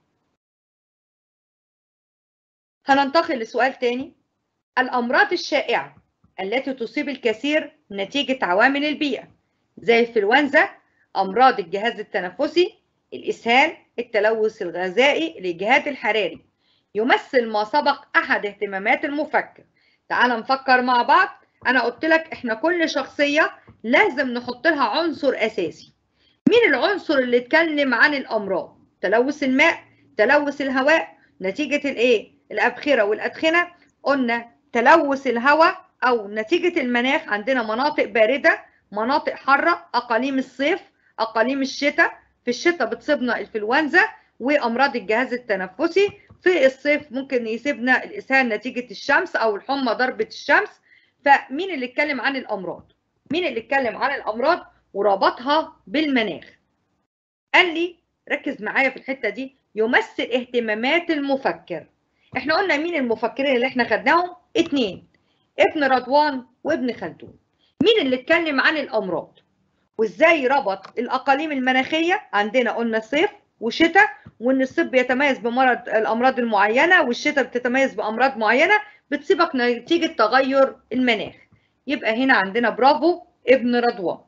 هننتقل لسؤال تاني الأمراض الشائعة التي تصيب الكثير نتيجة عوامل البيئة زي الإنفلونزا أمراض الجهاز التنفسي الإسهال التلوث الغذائي الإجهاد الحراري يمثل ما سبق أحد اهتمامات المفكر تعال نفكر مع بعض أنا قلت لك إحنا كل شخصية لازم نحط لها عنصر أساسي مين العنصر اللي اتكلم عن الأمراض تلوث الماء تلوث الهواء نتيجة الإيه الأبخرة والأدخنة قلنا تلوث الهواء أو نتيجة المناخ عندنا مناطق باردة مناطق حارة أقاليم الصيف أقاليم الشتاء في الشتاء بتصيبنا الإنفلونزا وأمراض الجهاز التنفسي في الصيف ممكن يصيبنا الإسهال نتيجة الشمس أو الحمى ضربة الشمس فمين اللي اتكلم عن الامراض مين اللي اتكلم عن الامراض وربطها بالمناخ قال لي ركز معايا في الحته دي يمثل اهتمامات المفكر احنا قلنا مين المفكرين اللي احنا خدناهم اتنين ابن رضوان وابن خلدون مين اللي اتكلم عن الامراض وازاي ربط الاقاليم المناخيه عندنا قلنا صيف وشتاء وان الصيف بيتميز بمرض الامراض المعينه والشتاء بتتميز بامراض معينه بتصيبك نتيجه تغير المناخ يبقى هنا عندنا برافو ابن رضوان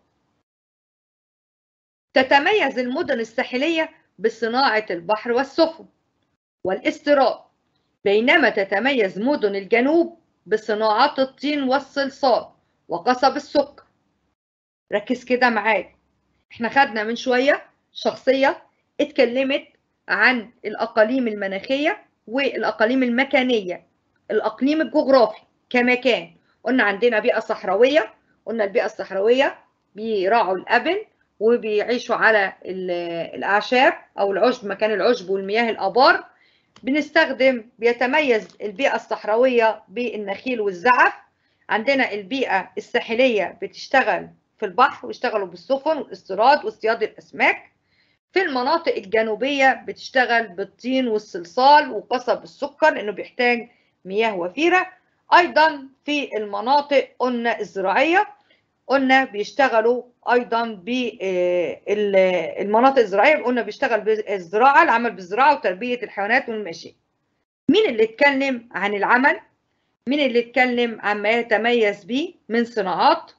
تتميز المدن الساحليه بصناعه البحر والسفن والاستيراد بينما تتميز مدن الجنوب بصناعات الطين والصلصال وقصب السكر ركز كده معايا احنا خدنا من شويه شخصيه اتكلمت عن الاقاليم المناخيه والاقاليم المكانيه الاقليم الجغرافي كمكان قلنا عندنا بيئه صحراويه قلنا البيئه الصحراويه بيراعوا الابل وبيعيشوا على الاعشاب او العشب مكان العشب والمياه الابار بنستخدم بيتميز البيئه الصحراويه بالنخيل والزعف عندنا البيئه الساحليه بتشتغل في البحر ويشتغلوا بالسفن والاستيراد واصطياد الاسماك في المناطق الجنوبيه بتشتغل بالطين والصلصال وقصب السكر لانه بيحتاج مياه وفيره ايضا في المناطق قلنا الزراعيه قلنا بيشتغلوا ايضا بالمناطق الزراعيه قلنا بيشتغل بالزراعه العمل بالزراعه وتربيه الحيوانات والمشي مين اللي اتكلم عن العمل مين اللي اتكلم عن ما يتميز به من صناعات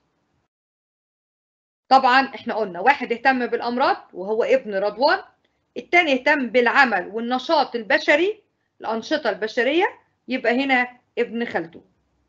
طبعا احنا قلنا واحد اهتم بالامراض وهو ابن رضوان الثاني اهتم بالعمل والنشاط البشري الانشطه البشريه يبقى هنا ابن خلدون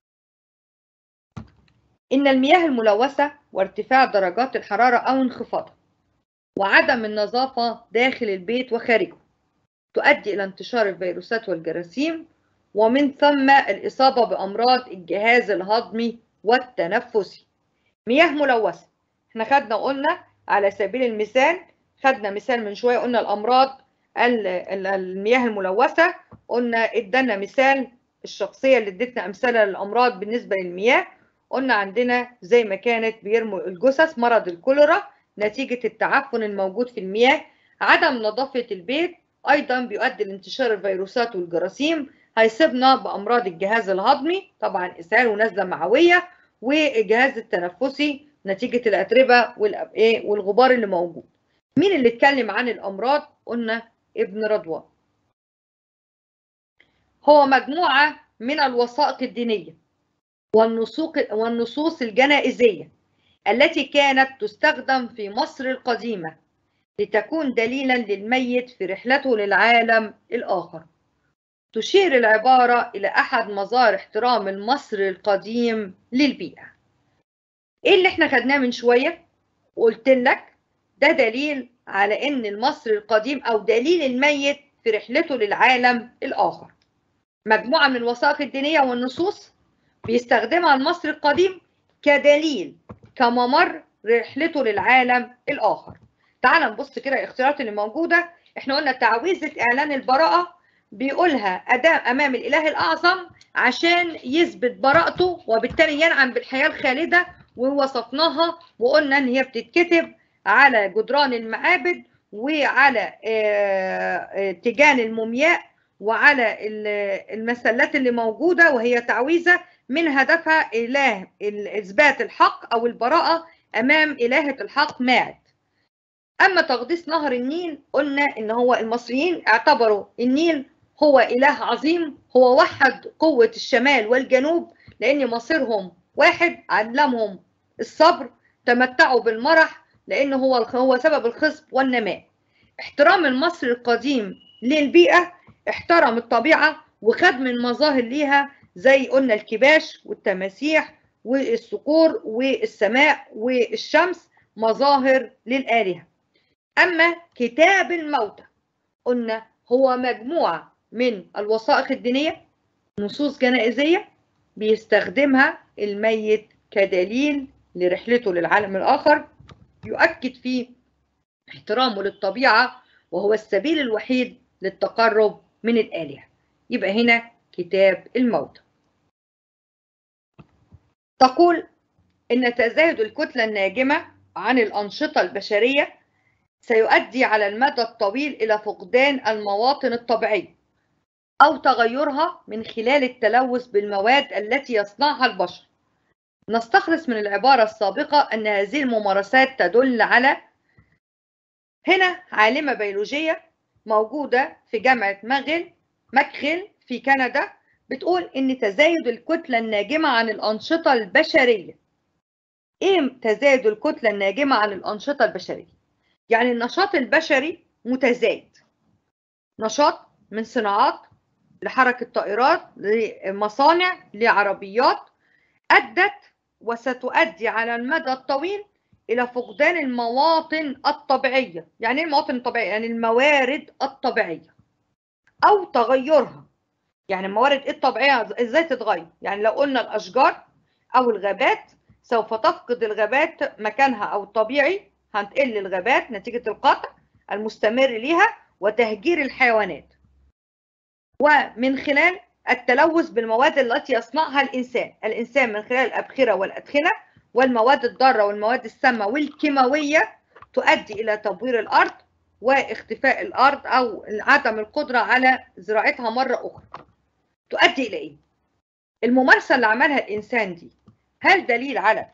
إن المياه الملوثة وارتفاع درجات الحرارة أو انخفاضها وعدم النظافة داخل البيت وخارجه تؤدي إلى انتشار الفيروسات والجراثيم ومن ثم الإصابة بأمراض الجهاز الهضمي والتنفسي مياه ملوثة احنا خدنا وقلنا على سبيل المثال خدنا مثال من شوية قلنا الأمراض المياه الملوثة قلنا ادانا مثال الشخصية اللي ادتنا أمثلة للأمراض بالنسبة للمياه قلنا عندنا زي ما كانت بيرموا الجثث مرض الكوليرا نتيجة التعفن الموجود في المياه عدم نظافة البيت أيضا بيؤدي لانتشار الفيروسات والجراثيم هيصيبنا بأمراض الجهاز الهضمي طبعا إسهال ونزلة معوية والجهاز التنفسي نتيجة الأتربة والغبار اللي موجود مين اللي اتكلم عن الأمراض قلنا ابن رضوان هو مجموعة من الوثائق الدينية والنصوص الجنائزية التي كانت تستخدم في مصر القديمة لتكون دليلا للميت في رحلته للعالم الآخر تشير العبارة إلى أحد مظاهر احترام المصري القديم للبيئة إيه اللي احنا خدناه من شوية وقلت لك ده دليل على إن المصري القديم أو دليل الميت في رحلته للعالم الآخر مجموعة من الوثائق الدينية والنصوص بيستخدمها المصري القديم كدليل كممر رحلته للعالم الآخر تعال نبص كده الاختيارات اللي موجودة احنا قلنا تعويذة إعلان البراءة بيقولها أداء أمام الإله الأعظم عشان يثبت براءته وبالتالي ينعم بالحياة الخالدة ووصفناها وقلنا إن هي بتتكتب على جدران المعابد وعلى تيجان المومياء وعلى المسلات اللي موجودة وهي تعويذة من هدفها إله إثبات الحق أو البراءة أمام إلهة الحق ماعد أما تقديس نهر النيل قلنا إن هو المصريين اعتبروا النيل هو إله عظيم هو وحد قوة الشمال والجنوب لأن مصيرهم واحد علمهم الصبر تمتعوا بالمرح لأنه هو هو سبب الخصب والنماء احترام المصري القديم للبيئة احترم الطبيعة وخد من مظاهر ليها زي قلنا الكباش والتماسيح والصقور والسماء والشمس مظاهر للآلهة أما كتاب الموتى قلنا هو مجموعة من الوثائق الدينية نصوص جنائزية بيستخدمها الميت كدليل لرحلته للعالم الآخر يؤكد فيه احترامه للطبيعة وهو السبيل الوحيد للتقرب من الآلهة يبقى هنا كتاب الموتى تقول إن تزايد الكتلة الناجمة عن الأنشطة البشرية سيؤدي على المدى الطويل إلى فقدان المواطن الطبيعية أو تغيرها من خلال التلوث بالمواد التي يصنعها البشر. نستخلص من العبارة السابقة أن هذه الممارسات تدل على هنا عالمة بيولوجية موجودة في جامعة ماغل ماكخيل في كندا بتقول إن تزايد الكتلة الناجمة عن الأنشطة البشرية. إيه تزايد الكتلة الناجمة عن الأنشطة البشرية؟ يعني النشاط البشري متزايد. نشاط من صناعات لحركة طائرات لمصانع لعربيات أدت وستؤدي على المدى الطويل إلى فقدان المواطن الطبيعية يعني إيه المواطن الطبيعية؟ يعني الموارد الطبيعية أو تغيرها يعني الموارد الطبيعية إزاي تتغير؟ يعني لو قلنا الأشجار أو الغابات سوف تفقد الغابات مكانها أو الطبيعي هتقل الغابات نتيجة القطع المستمر ليها وتهجير الحيوانات ومن خلال التلوث بالمواد التي يصنعها الإنسان الإنسان من خلال الأبخرة والأدخنة والمواد الضارة والمواد السامة والكيماوية تؤدي إلى تبوير الأرض واختفاء الأرض أو عدم القدرة على زراعتها مرة أخرى تؤدي إلى إيه؟ الممارسة اللي عملها الإنسان دي هل دليل على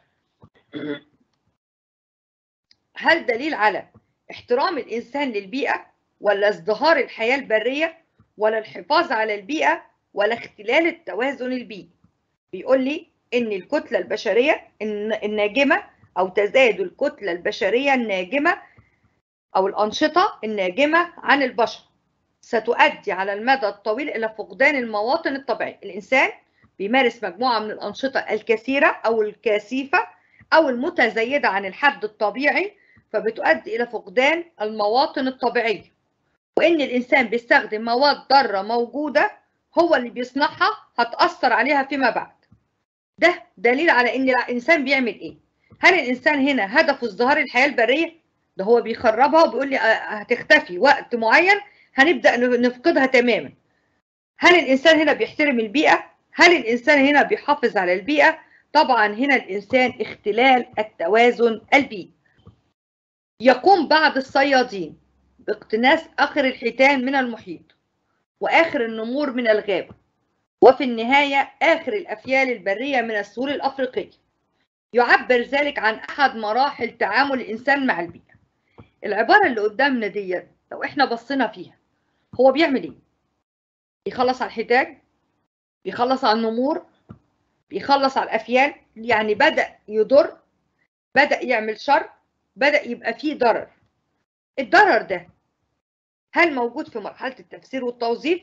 هل دليل على احترام الإنسان للبيئة ولا ازدهار الحياة البرية ولا الحفاظ على البيئة ولا اختلال التوازن البيئي بيقول لي ان الكتلة البشرية الناجمة او تزايد الكتلة البشرية الناجمة او الانشطة الناجمة عن البشر ستؤدي على المدى الطويل الى فقدان المواطن الطبيعية الانسان بيمارس مجموعة من الانشطة الكثيرة او الكثيفة او المتزايدة عن الحد الطبيعي فبتؤدي الى فقدان المواطن الطبيعية وان الانسان بيستخدم مواد ضاره موجوده هو اللي بيصنعها هتاثر عليها فيما بعد ده دليل على ان الانسان بيعمل ايه هل الانسان هنا هدفه ازدهار الحياه البريه ده هو بيخربها وبيقول لي هتختفي وقت معين هنبدا نفقدها تماما هل الانسان هنا بيحترم البيئه هل الانسان هنا بيحافظ على البيئه طبعا هنا الانسان اختلال التوازن البيئي يقوم بعض الصيادين باقتناس آخر الحيتان من المحيط وآخر النمور من الغابة وفي النهاية آخر الأفيال البرية من السهول الأفريقية يعبر ذلك عن أحد مراحل تعامل الإنسان مع البيئة العبارة اللي قدامنا دي لو إحنا بصينا فيها هو بيعمل إيه؟ بيخلص على الحيتان بيخلص على النمور بيخلص على الأفيال يعني بدأ يضر بدأ يعمل شر بدأ يبقى فيه ضرر الضرر ده هل موجود في مرحلة التفسير والتوظيف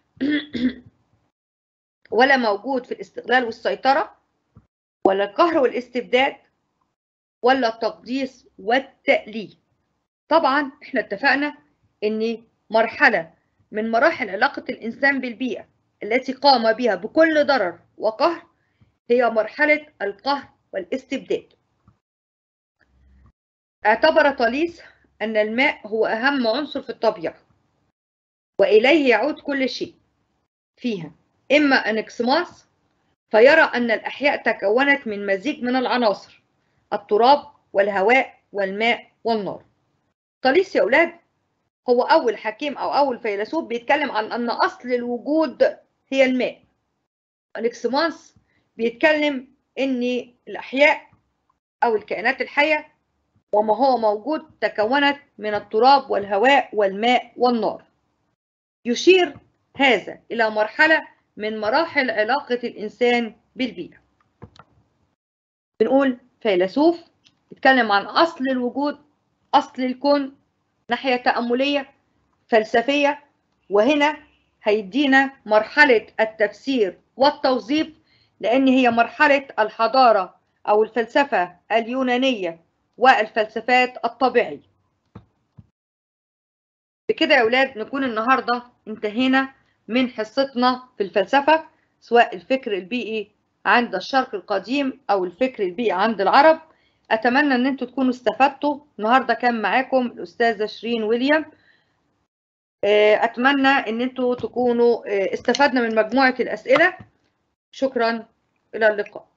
ولا موجود في الاستغلال والسيطرة ولا القهر والاستبداد ولا التقديس والتأليه طبعا احنا اتفقنا ان مرحلة من مراحل علاقة الإنسان بالبيئة التي قام بها بكل ضرر وقهر هي مرحلة القهر والاستبداد اعتبر طاليس أن الماء هو أهم عنصر في الطبيعة وإليه يعود كل شيء فيها إما أنكسماس فيرى أن الأحياء تكونت من مزيج من العناصر التراب والهواء والماء والنار طاليس يا أولاد هو أول حكيم أو أول فيلسوف بيتكلم عن أن أصل الوجود هي الماء أنكسماس بيتكلم أن الأحياء أو الكائنات الحية وما هو موجود تكونت من التراب والهواء والماء والنار يشير هذا إلى مرحلة من مراحل علاقة الإنسان بالبيئة بنقول فيلسوف يتكلم عن أصل الوجود أصل الكون ناحية تأملية فلسفية وهنا هيدينا مرحلة التفسير والتوظيف لأن هي مرحلة الحضارة أو الفلسفة اليونانية والفلسفات الطبيعية بكده يا أولاد نكون النهاردة انتهينا من حصتنا في الفلسفة سواء الفكر البيئي عند الشرق القديم أو الفكر البيئي عند العرب أتمنى أن أنتوا تكونوا استفدتوا النهاردة كان معاكم الأستاذة شيرين ويليام أتمنى أن أنتوا تكونوا استفدنا من مجموعة الأسئلة شكرا إلى اللقاء